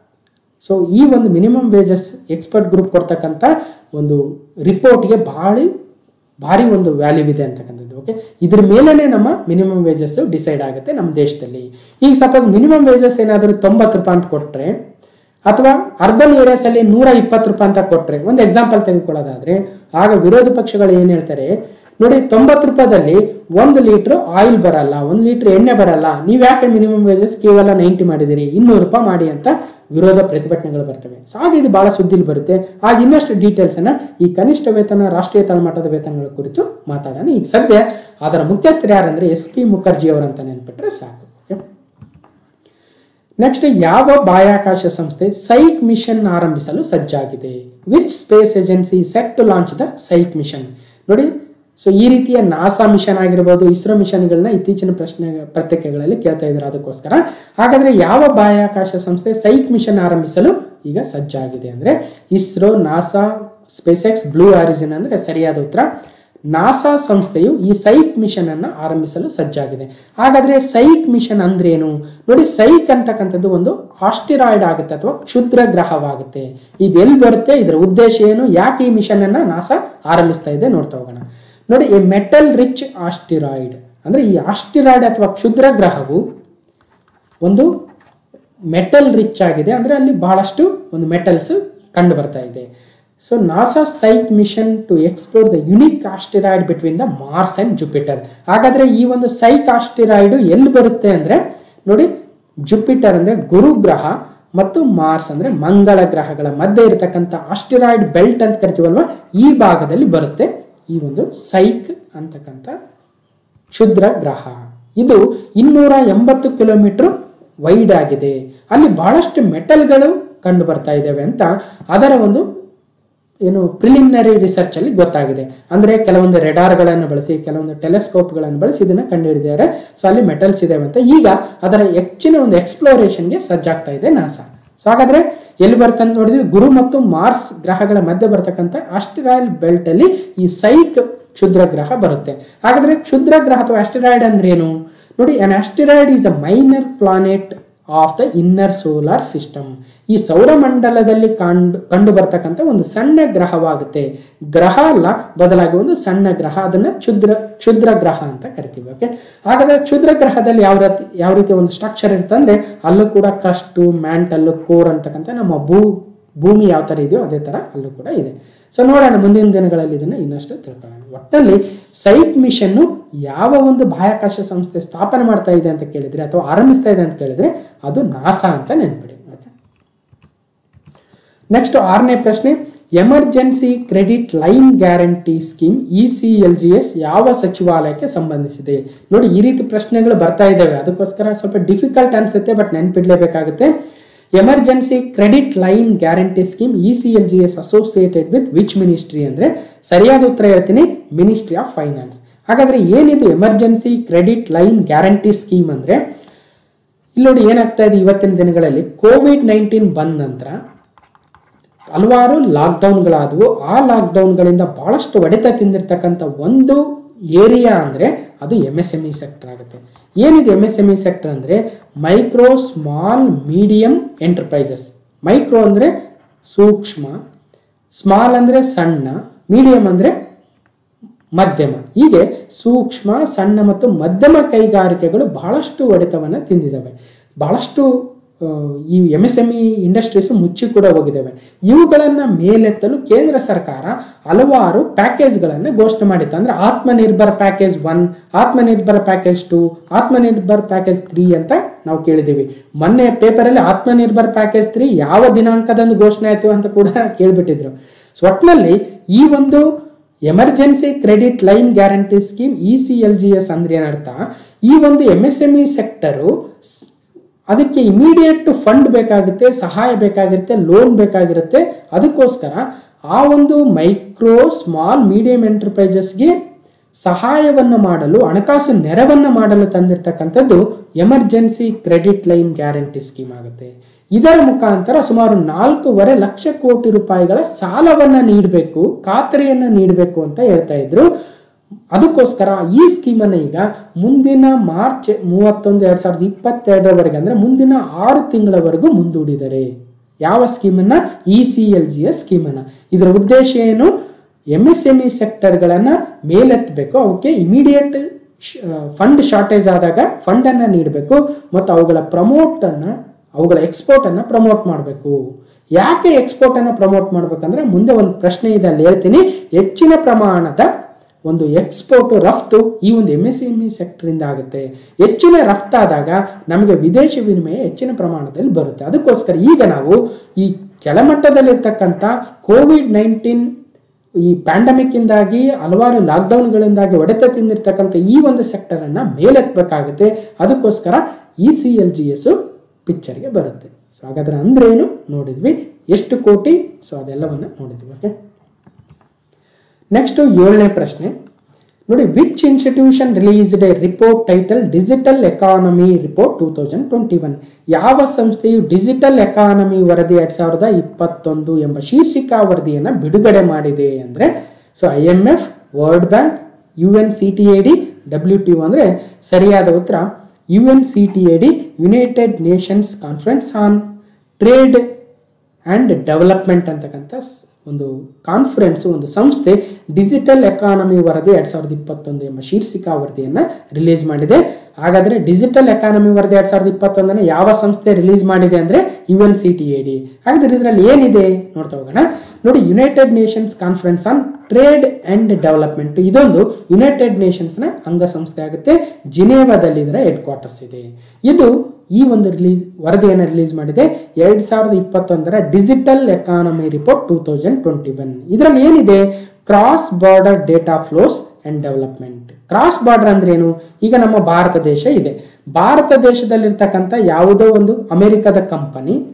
ಸೊ ಈ ಒಂದು ಮಿನಿಮಮ್ ವೇಜಸ್ ಎಕ್ಸ್ಪರ್ಟ್ ಗ್ರೂಪ್ ಕೊಡ್ತಕ್ಕಂಥ ಒಂದು ರಿಪೋರ್ಟ್ಗೆ ಭಾಳ ಭಾರಿ ಒಂದು ವ್ಯಾಲ್ಯೂ ಇದೆ ಅಂತಕ್ಕಂಥದ್ದು ಓಕೆ ಇದ್ರ ಮೇಲೇ ನಮ್ಮ ಮಿನಿಮಮ್ ವೇಜಸ್ ಡಿಸೈಡ್ ಆಗುತ್ತೆ ನಮ್ಮ ದೇಶದಲ್ಲಿ ಈಗ ಸಪೋಸ್ ಮಿನಿಮಮ್ ವೇಜಸ್ ಏನಾದರೂ ತೊಂಬತ್ತು ರೂಪಾಯಿ ಅಂತ ಕೊಟ್ಟರೆ ಅಥವಾ ಅರ್ಬನ್ ಏರಿಯಾಸ್ ಅಲ್ಲಿ ನೂರ ಇಪ್ಪತ್ತು ರೂಪಾಯಿ ಅಂತ ಕೊಟ್ಟರೆ ಒಂದು ಎಕ್ಸಾಂಪಲ್ ತೆಗೆದುಕೊಳ್ಳೋದಾದ್ರೆ ಆಗ ವಿರೋಧ ಪಕ್ಷಗಳು ಏನು ಹೇಳ್ತಾರೆ ನೋಡಿ ತೊಂಬತ್ತು ರೂಪಾಯಿದಲ್ಲಿ ಒಂದು ಲೀಟ್ರ್ ಆಯಿಲ್ ಬರಲ್ಲ ಒಂದು ಲೀಟ್ರ್ ಎಣ್ಣೆ ಬರಲ್ಲ ನೀವು ಯಾಕೆ ಮಿನಿಮಮ್ ವೇಜಸ್ ಕೇವಲ ನೈಂಟಿ ಮಾಡಿದಿರಿ ಇನ್ನೂರು ರೂಪಾಯಿ ಮಾಡಿ ಅಂತ ವಿರೋಧ ಪ್ರತಿಭಟನೆಗಳು ಬರ್ತವೆ ಸೊ ಹಾಗೆ ಇದು ಬಹಳ ಸುದ್ದಿಲಿ ಬರುತ್ತೆ ಆಗ ಇನ್ನಷ್ಟು ಡೀಟೇಲ್ಸ್ ಅನ್ನ ಈ ಕನಿಷ್ಠ ವೇತನ ರಾಷ್ಟ್ರೀಯ ತಳಮಟ್ಟದ ವೇತನಗಳ ಕುರಿತು ಮಾತಾಡೋಣ ಈಗ ಸದ್ಯ ಅದರ ಮುಖ್ಯಸ್ಥರು ಯಾರಂದ್ರೆ ಎಸ್ ಪಿ ಮುಖರ್ಜಿ ಅವರಂತ ನೆನ್ಪಿಟ್ರೆ ಸಾಕು Okay? ನೆಕ್ಸ್ಟ್ ಯಾವ ಬಾಹ್ಯಾಕಾಶ ಸಂಸ್ಥೆ ಸೈಕ್ ಮಿಷನ್ ಆರಂಭಿಸಲು ಸಜ್ಜಾಗಿದೆ which space agency set to launch the Psyche mission ನೋಡಿ ಸೊ ಈ ರೀತಿಯ ನಾಸಾ ಮಿಷನ್ ಆಗಿರ್ಬೋದು ಇಸ್ರೋ ಮಿಷನ್ಗಳನ್ನ ಇತ್ತೀಚಿನ ಪ್ರಶ್ನೆ ಪತ್ರಿಕೆಗಳಲ್ಲಿ ಕೇಳ್ತಾ ಇದ್ದಾರೆ ಅದಕ್ಕೋಸ್ಕರ ಹಾಗಾದ್ರೆ ಯಾವ ಬಾಹ್ಯಾಕಾಶ ಸಂಸ್ಥೆ ಸೈಕ್ ಮಿಷನ್ ಆರಂಭಿಸಲು ಈಗ ಸಜ್ಜಾಗಿದೆ ಅಂದ್ರೆ ISRO NASA SpaceX Blue Origin ಅಂದ್ರೆ ಸರಿಯಾದ ಉತ್ತರ ನಾಸಾ ಸಂಸ್ಥೆಯು ಈ ಸೈಕ್ ಮಿಷನ್ ಅನ್ನ ಆರಂಭಿಸಲು ಸಜ್ಜಾಗಿದೆ ಹಾಗಾದ್ರೆ ಸೈಕ್ ಮಿಷನ್ ಅಂದ್ರೆ ಏನು ನೋಡಿ ಸೈಕ್ ಅಂತಕ್ಕಂಥದ್ದು ಒಂದು ಆಸ್ಟಿರಾಯ್ಡ್ ಆಗುತ್ತೆ ಅಥವಾ ಕ್ಷುದ್ರ ಗ್ರಹವಾಗುತ್ತೆ ಇದು ಎಲ್ಲಿ ಬರುತ್ತೆ ಇದರ ಉದ್ದೇಶ ಏನು ಯಾಕೆ ಈ ಮಿಷನ್ ಅನ್ನ ನಾಸಾ ಆರಂಭಿಸ್ತಾ ಇದೆ ನೋಡ್ತಾ ಹೋಗೋಣ ನೋಡಿ ಈ ಮೆಟಲ್ ರಿಚ್ ಆಸ್ಟಿರಾಯ್ಡ್ ಅಂದ್ರೆ ಈ ಆಸ್ಟಿರಾಯ್ಡ್ ಅಥವಾ ಕ್ಷುದ್ರ ಗ್ರಹವು ಒಂದು ಮೆಟಲ್ ರಿಚ್ ಆಗಿದೆ ಅಂದ್ರೆ ಅಲ್ಲಿ ಬಹಳಷ್ಟು ಒಂದು ಮೆಟಲ್ಸ್ ಕಂಡು ಬರ್ತಾ ಇದೆ so NASA Psyche mission to explore the unique asteroid between the Mars and Jupiter ಹಾಗಾದ್ರೆ ಈ ಒಂದು ಸೈಕ್ ಆಸ್ಟಿರಾಯ್ಡ್ ಎಲ್ಲಿ ಬರುತ್ತೆ ಅಂದ್ರೆ ನೋಡಿ ಜುಪಿಟರ್ ಅಂದ್ರೆ ಗುರು ಗ್ರಹ ಮತ್ತು ಮಾರ್ಸ್ ಅಂದ್ರೆ ಮಂಗಳ ಗ್ರಹಗಳ ಮಧ್ಯೆ ಇರತಕ್ಕಂಥ ಆಸ್ಟಿರಾಯ್ಡ್ ಬೆಲ್ಟ್ ಅಂತ ಕರಿತೀವಲ್ವಾ ಈ ಭಾಗದಲ್ಲಿ ಬರುತ್ತೆ ಈ ಒಂದು ಸೈಕ್ ಅಂತಕ್ಕಂಥ ಕ್ಷುದ್ರ ಗ್ರಹ ಇದು ಇನ್ನೂರ ಎಂಬತ್ತು ಕಿಲೋಮೀಟರ್ ವೈಡ್ ಆಗಿದೆ ಅಲ್ಲಿ ಬಹಳಷ್ಟು ಮೆಟಲ್ಗಳು ಕಂಡು ಬರ್ತಾ ಇದ್ದಾವೆ ಅಂತ ಅದರ ಒಂದು ಏನು ಪ್ರಿಲಿಮಿನರಿ ರಿಸರ್ಚ್ ಅಲ್ಲಿ ಗೊತ್ತಾಗಿದೆ ಅಂದ್ರೆ ಕೆಲವೊಂದು ರೆಡಾರ್ಗಳನ್ನು ಬಳಸಿ ಕೆಲವೊಂದು ಟೆಲಿಸ್ಕೋಪ್ಗಳನ್ನು ಬಳಸಿ ಇದನ್ನ ಕಂಡುಹಿಡಿದಿದ್ದಾರೆ ಸೊ ಅಲ್ಲಿ ಮೆಟಲ್ಸ್ ಇದಾವೆ ಅಂತ ಈಗ ಅದರ ಹೆಚ್ಚಿನ ಒಂದು ಎಕ್ಸ್ಪ್ಲೋರೇಷನ್ಗೆ ಸಜ್ಜಾಗ್ತಾ ಇದೆ ನಾಸಾ ಸೊ ಹಾಗಾದ್ರೆ ಎಲ್ಲಿ ಬರ್ತಂತ ನೋಡಿದ್ವಿ ಗುರು ಮತ್ತು ಮಾರ್ಸ್ ಗ್ರಹಗಳ ಮಧ್ಯೆ ಬರ್ತಕ್ಕಂಥ ಆಸ್ಟಿರಾಯ್ಡ್ ಬೆಲ್ಟ್ ಅಲ್ಲಿ ಈ ಸೈಕ್ ಕ್ಷುದ್ರ ಗ್ರಹ ಬರುತ್ತೆ ಹಾಗಾದ್ರೆ ಕ್ಷುದ್ರ ಗ್ರಹ ಅಥವಾ ಆಸ್ಟಿರಾಯ್ಡ್ ಅಂದ್ರೆ ಏನು ನೋಡಿ an asteroid is a minor planet of the inner solar system ಈ ಸೌರಮಂಡಲದಲ್ಲಿ ಕಂಡು ಕಂಡು ಬರ್ತಕ್ಕಂಥ ಒಂದು ಸಣ್ಣ ಗ್ರಹವಾಗುತ್ತೆ ಗ್ರಹ ಅಲ್ಲ ಬದಲಾಗಿ ಒಂದು ಸಣ್ಣ ಗ್ರಹ ಅದನ್ನ ಕ್ಷುದ್ರ ಕ್ಷುದ್ರ ಗ್ರಹ ಅಂತ ಕರಿತೀವಿ ಓಕೆ ಹಾಗಾದ್ರೆ ಕ್ಷುದ್ರ ಗ್ರಹದಲ್ಲಿ ಯಾವ ರೀತಿ ಯಾವ ರೀತಿ ಒಂದು ಸ್ಟ್ರಕ್ಚರ್ ಇರುತ್ತೆ ಅಂದ್ರೆ ಅಲ್ಲೂ ಕೂಡ ಕ್ರಸ್ಟು ಮ್ಯಾಂಟಲ್ ಕೋರ್ ಅಂತಕ್ಕಂಥ ನಮ್ಮ ಭೂ ಭೂಮಿ ಯಾವ ತರ ಇದೆಯೋ ಅದೇ ತರ ಅಲ್ಲೂ ಕೂಡ ಇದೆ ಸೊ ನೋಡೋಣ ಮುಂದಿನ ದಿನಗಳಲ್ಲಿ ಇದನ್ನ ಇನ್ನಷ್ಟು ತಿಳ್ಕೊಳ್ಳೋಣ ಒಟ್ಟಲ್ಲಿ ಸೈಕ್ ಮಿಷನ್ ಯಾವ ಒಂದು ಬಾಹ್ಯಾಕಾಶ ಸಂಸ್ಥೆ ಸ್ಥಾಪನೆ ಮಾಡ್ತಾ ಇದೆ ಅಂತ ಕೇಳಿದ್ರೆ ಅಥವಾ ಆರಂಭಿಸ್ತಾ ಇದೆ ಅಂತ ಕೇಳಿದ್ರೆ ಅದು ನಾಸಾ ಅಂತ ನೆನ್ಪಿಡಿ ನೆಕ್ಸ್ಟ್ ಆರನೇ ಪ್ರಶ್ನೆ emergency credit line guarantee scheme E C L G S ಯಾವ ಸಚಿವಾಲಯಕ್ಕೆ ಸಂಬಂಧಿಸಿದೆ ನೋಡಿ ಈ ರೀತಿ ಪ್ರಶ್ನೆಗಳು ಬರ್ತಾ ಇದ್ದಾವೆ ಅದಕ್ಕೋಸ್ಕರ ಸ್ವಲ್ಪ ಡಿಫಿಕಲ್ಟ್ ಅನ್ಸುತ್ತೆ ಬಟ್ ನೆನ್ಪಿಡ್ಲೇಬೇಕಾಗುತ್ತೆ emergency credit line guarantee scheme E C L G S associated with which ministry ಅಂದ್ರೆ ಸರಿಯಾದ ಉತ್ತರ ಹೇಳ್ತೀನಿ ಮಿನಿಸ್ಟ್ರಿ ಆಫ್ ಫೈನಾನ್ಸ್ ಹಾಗಾದ್ರೆ ಏನಿದು emergency credit line guarantee scheme ಅಂದ್ರೆ ಇಲ್ಲಿ ನೋಡಿ ಏನಾಗ್ತಾ ಇದೆ ಇವತ್ತಿನ ದಿನಗಳಲ್ಲಿ ಕೋವಿಡ್ ನೈನ್ಟೀನ್ ಬಂದ ನಂತರ ಹಲವಾರು ಲಾಕ್ಡೌನ್ಗಳಾದವು ಆ ಲಾಕ್ಡೌನ್ಗಳಿಂದ ಬಹಳಷ್ಟು ಹೊಡೆತ ತಿಂದಿರ್ತಕ್ಕಂಥ ಒಂದು ಏರಿಯಾ ಅಂದರೆ ಅದು M S M E sector ಆಗುತ್ತೆ ಏನಿದೆ M S M E sector ಅಂದರೆ micro small medium enterprises micro ಅಂದರೆ ಸೂಕ್ಷ್ಮ ಸ್ಮಾಲ್ ಅಂದರೆ ಸಣ್ಣ ಮೀಡಿಯಂ ಅಂದರೆ ಮಧ್ಯಮ ಹೀಗೆ ಸೂಕ್ಷ್ಮ ಸಣ್ಣ ಮತ್ತು ಮಧ್ಯಮ ಕೈಗಾರಿಕೆಗಳು ಬಹಳಷ್ಟು ಹೊಡೆತವನ್ನು ತಿಂದಿದ್ದಾವೆ ಬಹಳಷ್ಟು ಆ, ಈ M S M E industries ಮುಚ್ಚಿ ಕೂಡ ಹೋಗಿದ್ದಾವೆ ಇವುಗಳನ್ನು ಮೇಲೆತ್ತಲು ಕೇಂದ್ರ ಸರ್ಕಾರ ಹಲವಾರು ಪ್ಯಾಕೇಜ್ಗಳನ್ನು ಘೋಷಣೆ ಮಾಡಿತ್ತು ಅಂದ್ರೆ Atmanirbhar package one Atmanirbhar package two Atmanirbhar package three ಅಂತ ನಾವು ಕೇಳಿದ್ದೀವಿ ಮೊನ್ನೆ ಪೇಪರಲ್ಲಿ ಆತ್ಮನಿರ್ಭರ್ ಪ್ಯಾಕೇಜ್ ತ್ರೀ ಯಾವ ದಿನಾಂಕದಂದು ಘೋಷಣೆ ಆಯ್ತು ಅಂತ ಕೂಡ ಕೇಳ್ಬಿಟ್ಟಿದ್ರು ಸೊ ಒಟ್ಟಿನಲ್ಲಿ ಈ ಒಂದು emergency credit line guarantee scheme E C L G S ಅಂದ್ರೆ ಏನರ್ಥ ಈ ಒಂದು M S M E sector ಅದಕ್ಕೆ ಇಮಿಡಿಯೇಟ್ ಫಂಡ್ ಬೇಕಾಗುತ್ತೆ ಸಹಾಯ ಬೇಕಾಗಿರುತ್ತೆ ಲೋನ್ ಬೇಕಾಗಿರುತ್ತೆ ಅದಕ್ಕೋಸ್ಕರ ಆ ಒಂದು ಮೈಕ್ರೋ ಸ್ಮಾಲ್ ಮೀಡಿಯಂ ಎಂಟರ್ಪ್ರೈಸಸ್ಗೆ ಸಹಾಯವನ್ನು ಮಾಡಲು ಹಣಕಾಸು ನೆರವನ್ನು ಮಾಡಲು ತಂದಿರತಕ್ಕಂಥದ್ದು emergency credit line guarantee scheme ಆಗುತ್ತೆ ಇದರ ಮುಖಾಂತರ ಸುಮಾರು ನಾಲ್ಕೂವರೆ ಲಕ್ಷ ಕೋಟಿ ರೂಪಾಯಿಗಳ ಸಾಲವನ್ನು ನೀಡಬೇಕು ಖಾತರಿಯನ್ನು ನೀಡಬೇಕು ಅಂತ ಹೇಳ್ತಾ ಇದ್ರು ಅದಕ್ಕೋಸ್ಕರ ಈ ಸ್ಕೀಮನ್ನು ಈಗ ಮುಂದಿನ ಮಾರ್ಚ್ ಮೂವತ್ತೊಂದು ಎರಡ್ ಸಾವಿರದ ಇಪ್ಪತ್ತೆರಡರವರೆಗೆ ಅಂದ್ರೆ ಮುಂದಿನ ಆರು ತಿಂಗಳವರೆಗೂ ಮುಂದೂಡಿದ್ದಾರೆ ಯಾವ ಸ್ಕೀಮನ್ನ E C L G S ಸ್ಕೀಮನ್ನ ಇದರ ಉದ್ದೇಶ ಏನು ಎಂ ಎಸ್ ಎಂ ಇ ಸೆಕ್ಟರ್ಗಳನ್ನು ಮೇಲೆತ್ತಬೇಕು ಅವಕ್ಕೆ ಇಮಿಡಿಯೇಟ್ ಫಂಡ್ ಶಾರ್ಟೇಜ್ ಆದಾಗ ಫಂಡನ್ನು ನೀಡಬೇಕು ಮತ್ತು ಅವುಗಳ ಪ್ರಮೋಟನ್ನು ಅವುಗಳ ಎಕ್ಸ್ಪೋರ್ಟನ್ನು ಪ್ರಮೋಟ್ ಮಾಡಬೇಕು ಯಾಕೆ ಎಕ್ಸ್ಪೋರ್ಟನ್ನು ಪ್ರಮೋಟ್ ಮಾಡಬೇಕಂದ್ರೆ ಮುಂದೆ ಒಂದು ಪ್ರಶ್ನೆ ಇದೆ ಅಲ್ಲಿ ಹೇಳ್ತೀನಿ ಹೆಚ್ಚಿನ ಪ್ರಮಾಣದ ಒಂದು ಎಕ್ಸ್ಪೋರ್ಟ್ ರಫ್ತು ಈ ಒಂದು ಎಮ್ ಎಸ್ ಎಮ್ ಇ ಸೆಕ್ಟರಿಂದ ಆಗುತ್ತೆ ಹೆಚ್ಚಿನ ರಫ್ತಾದಾಗ ನಮಗೆ ವಿದೇಶಿ ವಿನಿಮಯ ಹೆಚ್ಚಿನ ಪ್ರಮಾಣದಲ್ಲಿ ಬರುತ್ತೆ ಅದಕ್ಕೋಸ್ಕರ ಈಗ ನಾವು ಈ ಕೆಳಮಟ್ಟದಲ್ಲಿರ್ತಕ್ಕಂಥ ಕೋವಿಡ್ ನೈನ್ಟೀನ್ ಈ ಪ್ಯಾಂಡಮಿಕ್ ಇಂದಾಗಿ ಹಲವಾರು ಲಾಕ್ಡೌನ್ಗಳಿಂದಾಗಿ ಹೊಡೆತ ತಿಂದಿರ್ತಕ್ಕಂಥ ಈ ಒಂದು ಸೆಕ್ಟರ್ ಅನ್ನ ಮೇಲೆತ್ತಬೇಕಾಗುತ್ತೆ ಅದಕ್ಕೋಸ್ಕರ E C L G S ಪಿಕ್ಚರ್ಗೆ ಬರುತ್ತೆ ಸೊ ಹಾಗಾದ್ರೆ ಅಂದ್ರೆ ಏನು ನೋಡಿದ್ವಿ ಎಷ್ಟು ಕೋಟಿ ಸೊ ಅದೆಲ್ಲವನ್ನ ನೋಡಿದ್ವಿ ಓಕೆ ನೆಕ್ಸ್ಟ್ ಏಳನೇ ಪ್ರಶ್ನೆ ನೋಡಿ which institution released a report title digital economy report two thousand twenty one ಯಾವ ಸಂಸ್ಥೆಯು ಡಿಜಿಟಲ್ ಎಕಾನಮಿ ವರದಿ ಎರಡ್ ಸಾವಿರದ ಇಪ್ಪತ್ತೊಂದು ಎಂಬ ಶೀರ್ಷಿಕಾ ವರದಿಯನ್ನು ಬಿಡುಗಡೆ ಮಾಡಿದೆ ಅಂದರೆ so I M F World Bank U N C T A D W T ಅಂದರೆ ಸರಿಯಾದ ಉತ್ತರ U N C T A D United Nations conference on trade and development ಅಂತಕ್ಕಂಥ ಸ್- ಒಂದು ಕಾನ್ಫರೆನ್ಸ್ ಒಂದು ಸಂಸ್ಥೆ ಡಿಜಿಟಲ್ ಎಕಾನಮಿ ವರದಿ ಎರಡ್ ಸಾವಿರದ ಇಪ್ಪತ್ತೊಂದು ಎಂಬ ಶೀರ್ಷಿಕಾ ವರದಿಯನ್ನು ರಿಲೀಸ್ ಮಾಡಿದೆ ಹಾಗಾದ್ರೆ ಡಿಜಿಟಲ್ ಎಕಾನಮಿ ವರದಿ ಎರಡ್ ಸಾವಿರದ ಇಪ್ಪತ್ತೊಂದನ್ನು ಯಾವ ಸಂಸ್ಥೆ ರಿಲೀಸ್ ಮಾಡಿದೆ ಅಂದ್ರೆ U N C T A D ಹಾಗಾದ್ರೆ ಇದರಲ್ಲಿ ಏನಿದೆ ನೋಡ್ತಾ ಹೋಗೋಣ ನೋಡಿ United Nations conference on trade and development ಇದೊಂದು ಯುನೈಟೆಡ್ ನೇಷನ್ಸ್ನ ಅಂಗಸಂಸ್ಥೆ ಆಗುತ್ತೆ ಜಿನೇವಾದಲ್ಲಿ ಇದರ ಹೆಡ್ ಕ್ವಾರ್ಟರ್ಸ್ ಇದೆ ಇದು ಈ ಒಂದು ರಿಲೀಸ್ ವರದಿಯನ್ನು ರಿಲೀಸ್ ಮಾಡಿದೆ ಎರಡ್ ಸಾವಿರದ ಇಪ್ಪತ್ತೊಂದರ digital economy report two thousand twenty one ಇದರಲ್ಲಿ ಏನಿದೆ cross border data flows and development cross border ಅಂದ್ರೆ ಏನು ಈಗ ನಮ್ಮ ಭಾರತ ದೇಶ ಇದೆ ಭಾರತ ದೇಶದಲ್ಲಿರ್ತಕ್ಕಂಥ ಯಾವುದೋ ಒಂದು ಅಮೆರಿಕದ ಕಂಪನಿ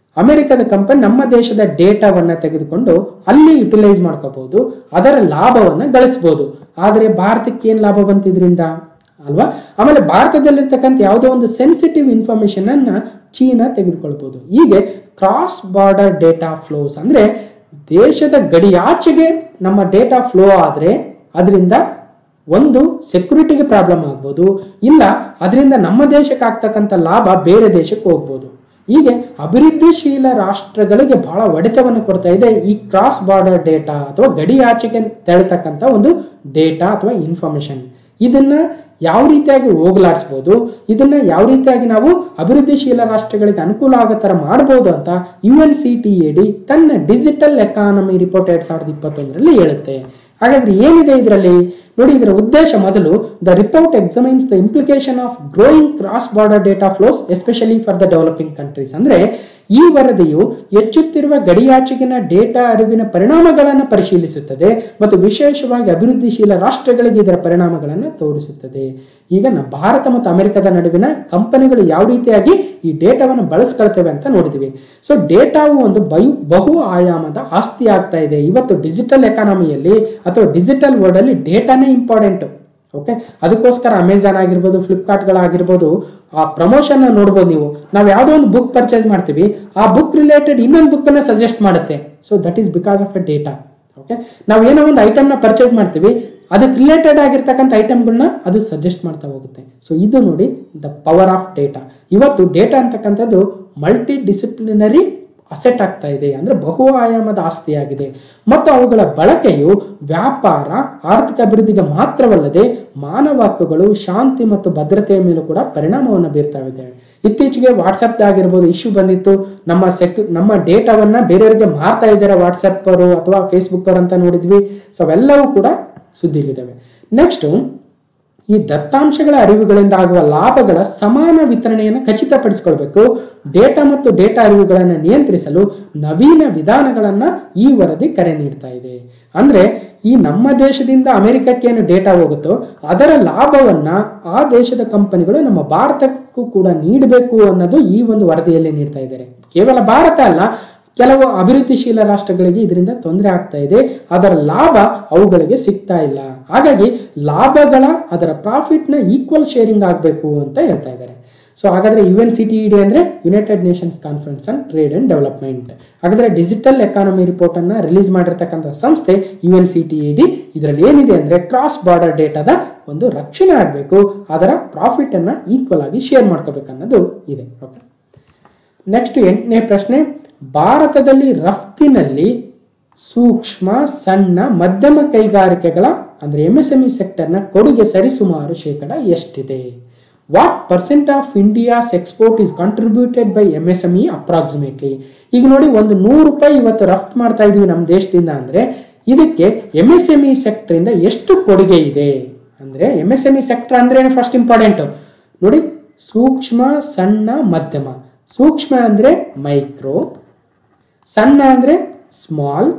ಅಮೆರಿಕದ ಕಂಪನಿ ನಮ್ಮ ದೇಶದ ಡೇಟಾವನ್ನ ತೆಗೆದುಕೊಂಡು ಅಲ್ಲಿ ಯುಟಿಲೈಸ್ ಮಾಡ್ಕೋಬಹುದು ಅದರ ಲಾಭವನ್ನ ಗಳಿಸಬಹುದು ಆದರೆ ಭಾರತಕ್ಕೆ ಏನ್ ಲಾಭ ಬಂತಿದ್ರಿಂದ ಅಲ್ವಾ ಆಮೇಲೆ ಭಾರತದಲ್ಲಿರ್ತಕ್ಕಂಥ ಯಾವುದೋ ಒಂದು ಸೆನ್ಸಿಟಿವ್ ಇನ್ಫಾರ್ಮೇಶನ್ ಅನ್ನ ಚೀನಾ ತೆಗೆದುಕೊಳ್ಬಹುದು ಹೀಗೆ ಕ್ರಾಸ್ ಬಾರ್ಡರ್ ಡೇಟಾ ಫ್ಲೋಸ್ ಅಂದ್ರೆ ದೇಶದ ಗಡಿಯಾಚೆಗೆ ನಮ್ಮ ಡೇಟಾ ಫ್ಲೋ ಆದ್ರೆ ಅದರಿಂದ ಒಂದು ಸೆಕ್ಯೂರಿಟಿಗೆ ಪ್ರಾಬ್ಲಮ್ ಆಗ್ಬೋದು ಇಲ್ಲ ಅದರಿಂದ ನಮ್ಮ ದೇಶಕ್ಕೆ ಆಗ್ತಕ್ಕಂಥ ಲಾಭ ಬೇರೆ ದೇಶಕ್ಕೆ ಹೋಗ್ಬೋದು ಹೀಗೆ ಅಭಿವೃದ್ಧಿಶೀಲ ರಾಷ್ಟ್ರಗಳಿಗೆ ಬಹಳ ಹೊಡೆತವನ್ನು ಕೊಡ್ತಾ ಇದೆ ಈ ಕ್ರಾಸ್ ಬಾರ್ಡರ್ ಡೇಟಾ ಅಥವಾ ಗಡಿ ಆಚೆಗೆ ತೆರತಕ್ಕಂಥ ಒಂದು ಡೇಟಾ ಅಥವಾ ಇನ್ಫಾರ್ಮೇಶನ್ ಇದನ್ನ ಯಾವ ರೀತಿಯಾಗಿ ಹೋಗಲಾಡಿಸ್ಬೋದು ಇದನ್ನ ಯಾವ ರೀತಿಯಾಗಿ ನಾವು ಅಭಿವೃದ್ಧಿಶೀಲ ರಾಷ್ಟ್ರಗಳಿಗೆ ಅನುಕೂಲ ಆಗೋ ಥರ ಮಾಡ್ಬೋದು ಅಂತ U N C T A D ತನ್ನ ಡಿಜಿಟಲ್ ಎಕಾನಮಿ ರಿಪೋರ್ಟ್ ಎರಡ್ ಸಾವಿರದ ಇಪ್ಪತ್ತೊಂದರಲ್ಲಿ ಹೇಳುತ್ತೆ ಹಾಗಾದ್ರೆ ಏನಿದೆ ಇದರಲ್ಲಿ ನೋಡಿ ಇದರ ಉದ್ದೇಶ ಮೊದಲು the report examines the implication of growing cross border data flows especially for the developing countries ಅಂದ್ರೆ ಈ ವರದಿಯು ಹೆಚ್ಚುತ್ತಿರುವ ಗಡಿಯಾಚೆಗಿನ ಡೇಟಾ ಅರಿವಿನ ಪರಿಣಾಮಗಳನ್ನು ಪರಿಶೀಲಿಸುತ್ತದೆ ಮತ್ತು ವಿಶೇಷವಾಗಿ ಅಭಿವೃದ್ಧಿಶೀಲ ರಾಷ್ಟ್ರಗಳಿಗೆ ಇದರ ಪರಿಣಾಮಗಳನ್ನು ತೋರಿಸುತ್ತದೆ ಈಗ ನ ಭಾರತ ಮತ್ತು ಅಮೆರಿಕದ ನಡುವಿನ ಕಂಪನಿಗಳು ಯಾವ ರೀತಿಯಾಗಿ ಈ ಡೇಟಾವನ್ನು ಬಳಸ್ಕೊಳ್ತೇವೆ ಅಂತ ನೋಡಿದ್ವಿ ಸೊ ಡೇಟಾವು ಒಂದು ಬಯು ಬಹು ಆಯಾಮದ ಆಸ್ತಿ ಆಗ್ತಾ ಇದೆ ಇವತ್ತು ಡಿಜಿಟಲ್ ಎಕಾನಮಿಯಲ್ಲಿ ಅಥವಾ ಡಿಜಿಟಲ್ ವರ್ಲ್ಡ್ ಅಲ್ಲಿ ಡೇಟಾನೇ ಇಂಪಾರ್ಟೆಂಟ್ ಓಕೆ ಅದಕ್ಕೋಸ್ಕರ ಅಮೆಝಾನ್ ಆಗಿರ್ಬೋದು ಫ್ಲಿಪ್ಕಾರ್ಟ್ಗಳಾಗಿರ್ಬೋದು ಆ ಪ್ರಮೋಷನ್ ನೋಡ್ಬೋದು ನೀವು ನಾವು ಯಾವುದೋ ಒಂದು ಬುಕ್ ಪರ್ಚೇಸ್ ಮಾಡ್ತೀವಿ ಆ ಬುಕ್ ರಿಲೇಟೆಡ್ ಇನ್ನೊಂದು ಬುಕ್ ಅನ್ನ ಸಜೆಸ್ಟ್ ಮಾಡುತ್ತೆ so that is because of a data okay ನಾವು ಏನೋ ಒಂದು ಐಟಮ್ನ ಪರ್ಚೇಸ್ ಮಾಡ್ತೀವಿ ಅದಕ್ಕೆ ರಿಲೇಟೆಡ್ ಆಗಿರ್ತಕ್ಕಂಥ ಐಟಮ್ಗಳನ್ನ ಅದು ಸಜೆಸ್ಟ್ ಮಾಡ್ತಾ ಹೋಗುತ್ತೆ ಸೊ ಇದು ನೋಡಿ ದ ಪವರ್ ಆಫ್ ಡೇಟಾ ಇವತ್ತು ಡೇಟಾ ಅಂತಕ್ಕಂಥದ್ದು ಮಲ್ಟಿ ಡಿಸಿಪ್ಲಿನರಿ ಅಸೆಟ್ ಆಗ್ತಾ ಇದೆ ಅಂದ್ರೆ ಬಹು ಆಯಾಮದ ಆಸ್ತಿಯಾಗಿದೆ ಮತ್ತು ಅವುಗಳ ಬಳಕೆಯು ವ್ಯಾಪಾರ ಆರ್ಥಿಕ ಅಭಿವೃದ್ಧಿಗೆ ಮಾತ್ರವಲ್ಲದೆ ಮಾನವ ಹಕ್ಕುಗಳು ಶಾಂತಿ ಮತ್ತು ಭದ್ರತೆಯ ಮೇಲೂ ಕೂಡ ಪರಿಣಾಮವನ್ನು ಬೀರ್ತಾ ಇದೆ ಇತ್ತೀಚೆಗೆ ವಾಟ್ಸಪ್ ಆಗಿರ್ಬೋದು ಇಶ್ಯೂ ಬಂದಿತ್ತು ನಮ್ಮ ಸೆಕ್ಯು ನಮ್ಮ ಡೇಟಾವನ್ನ ಬೇರೆಯವರಿಗೆ ಮಾರ್ತಾ ಇದ್ದಾರೆ ವಾಟ್ಸಪ್ ಅವರು ಅಥವಾ ಫೇಸ್ಬುಕ್ ಅವರು ಅಂತ ನೋಡಿದ್ವಿ ಸೊ ಅವೆಲ್ಲವೂ ಕೂಡ ಸುದ್ದಿಲಿದ್ದಾವೆ ನೆಕ್ಸ್ಟ್ ಈ ದತ್ತಾಂಶಗಳ ಅರಿವುಗಳಿಂದ ಆಗುವ ಲಾಭಗಳ ಸಮಾನ ವಿತರಣೆಯನ್ನು ಖಚಿತಪಡಿಸಿಕೊಳ್ಬೇಕು ಡೇಟಾ ಮತ್ತು ಡೇಟಾ ಅರಿವುಗಳನ್ನು ನಿಯಂತ್ರಿಸಲು ನವೀನ ವಿಧಾನಗಳನ್ನ ಈ ವರದಿ ಕರೆ ನೀಡ್ತಾ ಇದೆ ಅಂದ್ರೆ ಈ ನಮ್ಮ ದೇಶದಿಂದ ಅಮೆರಿಕಕ್ಕೆ ಏನು ಡೇಟಾ ಹೋಗುತ್ತೋ ಅದರ ಲಾಭವನ್ನ ಆ ದೇಶದ ಕಂಪನಿಗಳು ನಮ್ಮ ಭಾರತಕ್ಕೂ ಕೂಡ ನೀಡಬೇಕು ಅನ್ನೋದು ಈ ಒಂದು ವರದಿಯಲ್ಲಿ ನೀಡ್ತಾ ಇದ್ದಾರೆ ಕೇವಲ ಭಾರತ ಅಲ್ಲ ಕೆಲವು ಅಭಿವೃದ್ಧಿಶೀಲ ರಾಷ್ಟ್ರಗಳಿಗೆ ಇದರಿಂದ ತೊಂದರೆ ಆಗ್ತಾ ಇದೆ ಅದರ ಲಾಭ ಅವುಗಳಿಗೆ ಸಿಗ್ತಾ ಇಲ್ಲ ಹಾಗಾಗಿ ಲಾಭಗಳ ಅದರ ಪ್ರಾಫಿಟ್ನ ಈಕ್ವಲ್ ಶೇರಿಂಗ್ ಆಗಬೇಕು ಅಂತ ಹೇಳ್ತಾ ಇದ್ದಾರೆ ಸೊ ಹಾಗಾದ್ರೆ U N C T E D ಅಂದ್ರೆ United Nations conference on trade and development ಹಾಗಾದ್ರೆ ಡಿಜಿಟಲ್ ಎಕಾನಮಿ ರಿಪೋರ್ಟ್ ಅನ್ನ ರಿಲೀಸ್ ಮಾಡಿರ್ತಕ್ಕಂಥ ಸಂಸ್ಥೆ U N C T E D ಇದರಲ್ಲಿ ಏನಿದೆ ಅಂದ್ರೆ ಕ್ರಾಸ್ ಬಾರ್ಡರ್ ಡೇಟಾದ ಒಂದು ರಕ್ಷಣೆ ಆಗಬೇಕು ಅದರ ಪ್ರಾಫಿಟ್ ಅನ್ನ ಈಕ್ವಲ್ ಆಗಿ ಶೇರ್ ಮಾಡ್ಕೋಬೇಕು ಅನ್ನೋದು ಇದೆ ಓಕೆ ನೆಕ್ಸ್ಟ್ ಎಂಟನೇ ಪ್ರಶ್ನೆ ಭಾರತದಲ್ಲಿ ರಫ್ತಿನಲ್ಲಿ ಸೂಕ್ಷ್ಮ ಸಣ್ಣ ಮಧ್ಯಮ ಕೈಗಾರಿಕೆಗಳ ಅಂದ್ರೆ ಎಂ ಎಸ್ ಎಂ ಇ ಸೆಕ್ಟರ್ನ ಕೊಡುಗೆ ಸರಿಸುಮಾರು ಶೇಕಡ ಎಷ್ಟಿದೆ what percent of India's export is contributed by M S M E approximately ಈಗ ನೋಡಿ ಒಂದು ನೂರು ರೂಪಾಯಿ ಇವತ್ತು ರಫ್ತು ಮಾಡ್ತಾ ಇದೀವಿ ನಮ್ಮ ದೇಶದಿಂದ ಅಂದ್ರೆ ಇದಕ್ಕೆ M S M E sector ಇಂದ ಎಷ್ಟು ಕೊಡುಗೆ ಇದೆ ಅಂದ್ರೆ M S M E sector ಅಂದ್ರೆ ಫಸ್ಟ್ ಇಂಪಾರ್ಟೆಂಟ್ ನೋಡಿ ಸೂಕ್ಷ್ಮ ಸಣ್ಣ ಮಧ್ಯಮ ಸೂಕ್ಷ್ಮ ಅಂದ್ರೆ ಮೈಕ್ರೋ ಸಣ್ಣ ಅಂದ್ರೆ ಸ್ಮಾಲ್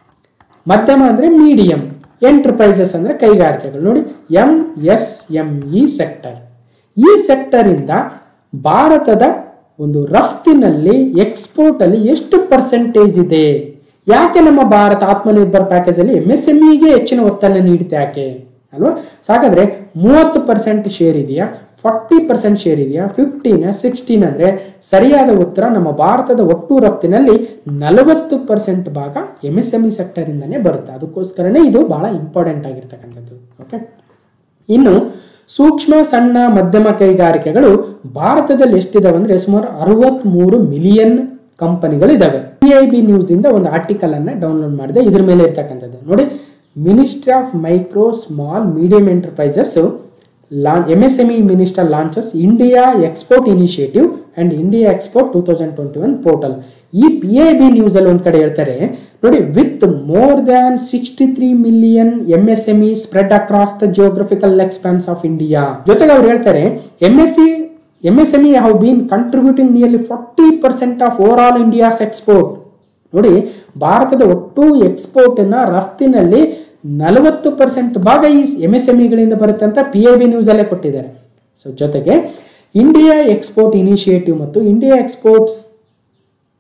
ಮಧ್ಯಮ ಅಂದ್ರೆ ಮೀಡಿಯಂ ಎಂಟರ್ಪ್ರೈಸಸ್ ಅಂದ್ರೆ ಕೈಗಾರಿಕೆಗಳು ನೋಡಿ M S M E sector ಈ ಸೆಕ್ಟರ್ ಇಂದ ಭಾರತದ ಒಂದು ರಫ್ತಿನಲ್ಲಿ ಎಕ್ಸ್ಪೋರ್ಟ್ ಅಲ್ಲಿ ಎಷ್ಟು ಪರ್ಸೆಂಟೇಜ್ ಇದೆ ಯಾಕೆ ನಮ್ಮ ಭಾರತ ಆತ್ಮನಿರ್ಭರ್ ಪ್ಯಾಕೇಜ್ ಅಲ್ಲಿ ಎಂ ಎಸ್ ಎಂ ಇಗೆ ಹೆಚ್ಚಿನ ಒತ್ತನ್ನು ನೀಡುತ್ತೆ ಯಾಕೆ ಅಲ್ವಾ ಸೊ ಹಾಗಾದ್ರೆ ಮೂವತ್ತು ಪರ್ಸೆಂಟ್ ಶೇರ್ ಇದೆಯಾ ಫಾರ್ಟಿ ಪರ್ಸೆಂಟ್ ಶೇರ್ ಇದೆಯಾ ಫಿಫ್ಟೀನ್ ಸಿಕ್ಸ್ಟೀನ್ ಅಂದ್ರೆ ಸರಿಯಾದ ಉತ್ತರ ನಮ್ಮ ಭಾರತದ ಒಟ್ಟು ರಫ್ತಿನಲ್ಲಿ ನಲವತ್ತು ಪರ್ಸೆಂಟ್ ಭಾಗ M S M E sector ಇಂದಾನೆ ಬರುತ್ತೆ ಅದಕ್ಕೋಸ್ಕರನೇ ಇದು ಬಹಳ ಇಂಪಾರ್ಟೆಂಟ್ ಆಗಿರ್ತಕ್ಕಂಥದ್ದು ಓಕೆ ಇನ್ನು ಸೂಕ್ಷ್ಮ ಸಣ್ಣ ಮಧ್ಯಮ ಕೈಗಾರಿಕೆಗಳು ಭಾರತದಲ್ಲಿ ಎಷ್ಟಿದಾವೆ ಅಂದ್ರೆ ಸುಮಾರು ಅರವತ್ತ್ ಮೂರು ಮಿಲಿಯನ್ ಕಂಪನಿಗಳು ಇದಾವೆ ಪಿ ಐ ಬಿ ನ್ಯೂಸ್ ಇಂದ ಒಂದು ಆರ್ಟಿಕಲ್ ಅನ್ನ ಡೌನ್ಲೋಡ್ ಮಾಡಿದೆ ಇದ್ರ ಮೇಲೆ ಇರ್ತಕ್ಕಂಥದ್ದು ನೋಡಿ ministry of micro small medium enterprises launch MSME minister launches India Export Initiative and India Export 2021 portal ಈ ಪಿ ಐ ಬಿ ನ್ಯೂಸ್ ಅಲ್ಲಿ ಒಂದ್ ಕಡೆ ಹೇಳ್ತಾರೆ ನೋಡಿ with more than sixty three million M S M E spread across the geographical expanse of India ಜೊತೆಗೆ ಅವ್ರು ಹೇಳ್ತಾರೆ M S C M S M E have been contributing nearly forty percent of overall India's export ನೋಡಿ ಭಾರತದ ಒಟ್ಟು export ಅನ್ನ ರಫ್ತಿನಲ್ಲಿ ನಲವತ್ತು percent ಭಾಗ ಈ ಎಂ ಎಸ್ ಎಂ ಇಗಳಿಂದ ಬರುತ್ತೆ ಅಂತ ಪಿ ಐ ಬಿ ನ್ಯೂಸ್ ಅಲ್ಲೇ ಕೊಟ್ಟಿದ್ದಾರೆ ಸೊ ಜೊತೆಗೆ ಇಂಡಿಯಾ ಎಕ್ಸ್ಪೋರ್ಟ್ ಇನಿಷಿಯೇಟಿವ್ ಮತ್ತು India exports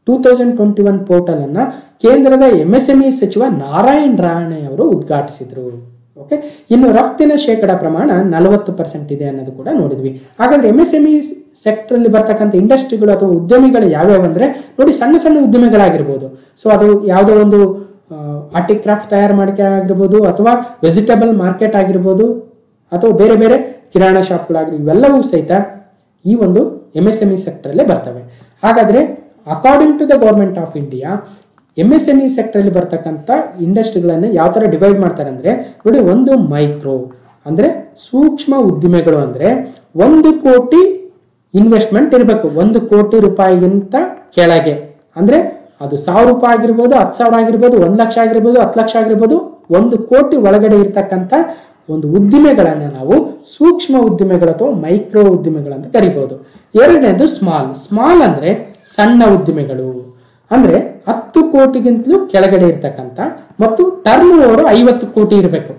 two thousand twenty one portal ಅನ್ನ ಕೇಂದ್ರದ ಎಂ ಎಸ್ ಎಂಇ ಸಚಿವ ನಾರಾಯಣ್ ರಾಣೆ ಅವರು ಉದ್ಘಾಟಿಸಿದ್ರು ಓಕೆ ಇನ್ನು ರಫ್ತಿನ ಶೇಕಡ ಪ್ರಮಾಣ ನಲವತ್ತು ಪರ್ಸೆಂಟ್ ಇದೆ ಅನ್ನೋದು ಕೂಡ ನೋಡಿದ್ವಿ ಹಾಗಾದ್ರೆ ಎಂ ಎಸ್ ಎಂಇ ಸೆಕ್ಟರ್ ಅಲ್ಲಿ ಬರ್ತಕ್ಕಂಥ ಇಂಡಸ್ಟ್ರಿಗಳು ಅಥವಾ ಉದ್ಯಮಿಗಳು ಯಾವ್ಯಾವ ಅಂದ್ರೆ ನೋಡಿ ಸಣ್ಣ ಸಣ್ಣ ಉದ್ಯಮಿಗಳಾಗಿರ್ಬೋದು ಸೊ ಅದು ಯಾವುದೋ ಒಂದು ಆರ್ಟಿ ಕ್ರಾಫ್ಟ್ ತಯಾರು ಮಾಡಿಕೆ ಆಗಿರ್ಬೋದು ಅಥವಾ ವೆಜಿಟೇಬಲ್ ಮಾರ್ಕೆಟ್ ಆಗಿರ್ಬೋದು ಅಥವಾ ಬೇರೆ ಬೇರೆ ಕಿರಾಣಾ ಶಾಪ್ಗಳಾಗಿರ್ಬೋದು ಇವೆಲ್ಲವೂ ಸಹಿತ ಈ ಒಂದು ಎಂ ಎಸ್ ಎಂಇ ಸೆಕ್ಟರಲ್ಲೇ ಬರ್ತವೆ ಹಾಗಾದ್ರೆ according to the government of India M S M E ಸೆಕ್ಟರಲ್ಲಿ ಬರ್ತಕ್ಕಂಥ ಇಂಡಸ್ಟ್ರಿಗಳನ್ನು ಯಾವ ಥರ ಡಿವೈಡ್ ಮಾಡ್ತಾರೆ ಅಂದರೆ ನೋಡಿ ಒಂದು ಮೈಕ್ರೋ ಅಂದರೆ ಸೂಕ್ಷ್ಮ ಉದ್ದಿಮೆಗಳು ಅಂದರೆ ಒಂದು ಕೋಟಿ ಇನ್ವೆಸ್ಟ್ಮೆಂಟ್ ಇರಬೇಕು ಒಂದು ಕೋಟಿ ರೂಪಾಯಿಗಿಂತ ಕೆಳಗೆ ಅಂದರೆ ಅದು ಸಾವಿರ ರೂಪಾಯಿ ಆಗಿರ್ಬೋದು ಹತ್ತು ಸಾವಿರ ಆಗಿರ್ಬೋದು ಒಂದು ಲಕ್ಷ ಆಗಿರ್ಬೋದು ಹತ್ತು ಲಕ್ಷ ಆಗಿರ್ಬೋದು ಒಂದು ಕೋಟಿ ಒಳಗಡೆ ಇರ್ತಕ್ಕಂಥ ಒಂದು ಉದ್ದಿಮೆಗಳನ್ನು ನಾವು ಸೂಕ್ಷ್ಮ ಉದ್ದಿಮೆಗಳು ಅಥವಾ ಮೈಕ್ರೋ ಉದ್ದಿಮೆಗಳು ಅಂತ ಕರಿಬಹುದು ಎರಡನೇದು ಸ್ಮಾಲ್ ಸ್ಮಾಲ್ ಅಂದ್ರೆ ಸಣ್ಣ ಉದ್ದಿಮೆಗಳು ಅಂದ್ರೆ ಹತ್ತು ಕೋಟಿಗಿಂತಲೂ ಕೆಳಗಡೆ ಇರ್ತಕ್ಕಂಥ ಮತ್ತು ಟರ್ನ್ ಓವರ್ ಐವತ್ತು ಕೋಟಿ ಇರಬೇಕು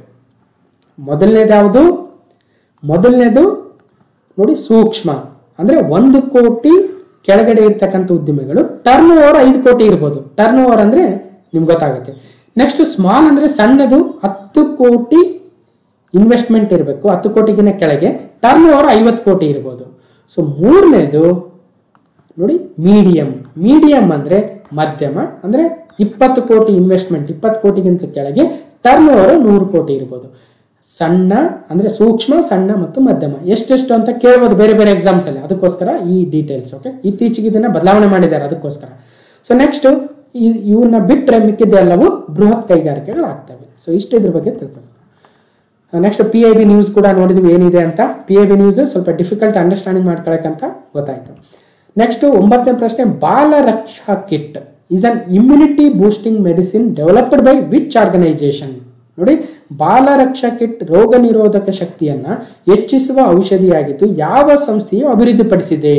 ಮೊದಲನೇದು ಯಾವುದು ಮೊದಲನೇದು ನೋಡಿ ಸೂಕ್ಷ್ಮ ಅಂದ್ರೆ ಒಂದು ಕೋಟಿ ಕೆಳಗಡೆ ಇರ್ತಕ್ಕಂಥ ಉದ್ದಿಮೆಗಳು ಟರ್ನ್ ಓವರ್ ಐದು ಕೋಟಿ ಇರ್ಬೋದು ಟರ್ನ್ ಓವರ್ ಅಂದ್ರೆ ನಿಮ್ಗೆ ಗೊತ್ತಾಗುತ್ತೆ ನೆಕ್ಸ್ಟ್ ಸ್ಮಾಲ್ ಅಂದ್ರೆ ಸಣ್ಣದು ಹತ್ತು ಕೋಟಿ ಇನ್ವೆಸ್ಟ್ಮೆಂಟ್ ಇರಬೇಕು ಹತ್ತು ಕೋಟಿಗಿನ ಕೆಳಗೆ ಟರ್ನ್ ಓವರ್ ಐವತ್ತು ಕೋಟಿ ಇರ್ಬೋದು ಸೊ ಮೂರನೇದು ನೋಡಿ ಮೀಡಿಯಂ ಮೀಡಿಯಂ ಅಂದ್ರೆ ಮಧ್ಯಮ ಅಂದ್ರೆ ಇಪ್ಪತ್ತು ಕೋಟಿ ಇನ್ವೆಸ್ಟ್ಮೆಂಟ್ ಇಪ್ಪತ್ತು ಕೋಟಿಗಿಂತ ಕೆಳಗೆ ಟರ್ನ್ ಓವರ್ ನೂರು ಕೋಟಿ ಇರ್ಬೋದು ಸಣ್ಣ ಅಂದ್ರೆ ಸೂಕ್ಷ್ಮ ಸಣ್ಣ ಮತ್ತು ಮಧ್ಯಮ ಎಷ್ಟೆಷ್ಟು ಅಂತ ಕೇಳ್ಬೋದು ಬೇರೆ ಬೇರೆ ಎಕ್ಸಾಮ್ಸ್ ಅಲ್ಲಿ ಅದಕ್ಕೋಸ್ಕರ ಈ ಡೀಟೇಲ್ಸ್ ಓಕೆ ಇತ್ತೀಚೆಗೆ ಇದನ್ನ ಬದಲಾವಣೆ ಮಾಡಿದ್ದಾರೆ ಅದಕ್ಕೋಸ್ಕರ ಸೊ ನೆಕ್ಸ್ಟ್ ಇವನ್ನ ಬಿಟ್ಟರೆ ಮಿಕ್ಕಿದ್ದೆಲ್ಲವೂ ಬೃಹತ್ ಕೈಗಾರಿಕೆಗಳಾಗ್ತವೆ ಸೊ ಇಷ್ಟು ಇದ್ರ ಬಗ್ಗೆ ತಿಳ್ಕೊಂಡು next P I B news ಕೂಡ ನೋಡಿದ್ವಿ ಏನಿದೆ ಅಂತ ಪಿ ಐ ಬಿ ನ್ಯೂಸ್ ಸ್ವಲ್ಪ ಡಿಫಿಕಲ್ಟ್ ಅಂಡರ್ಸ್ಟ್ಯಾಂಡಿಂಗ್ ಮಾಡ್ಕೊಳಕ್ಕಂತ ಗೊತ್ತಾಯ್ತು ನೆಕ್ಸ್ಟ್ ಒಂಬತ್ತನೇ ಪ್ರಶ್ನೆ Bala Raksha kit is an immunity boosting medicine developed by which organisation ನೋಡಿ ಬಾಲ ರಕ್ಷಾ ಕಿಟ್ ರೋಗ ನಿರೋಧಕ ಶಕ್ತಿಯನ್ನ ಹೆಚ್ಚಿಸುವ ಔಷಧಿಯಾಗಿದ್ದು ಯಾವ ಸಂಸ್ಥೆಯು ಅಭಿವೃದ್ಧಿಪಡಿಸಿದೆ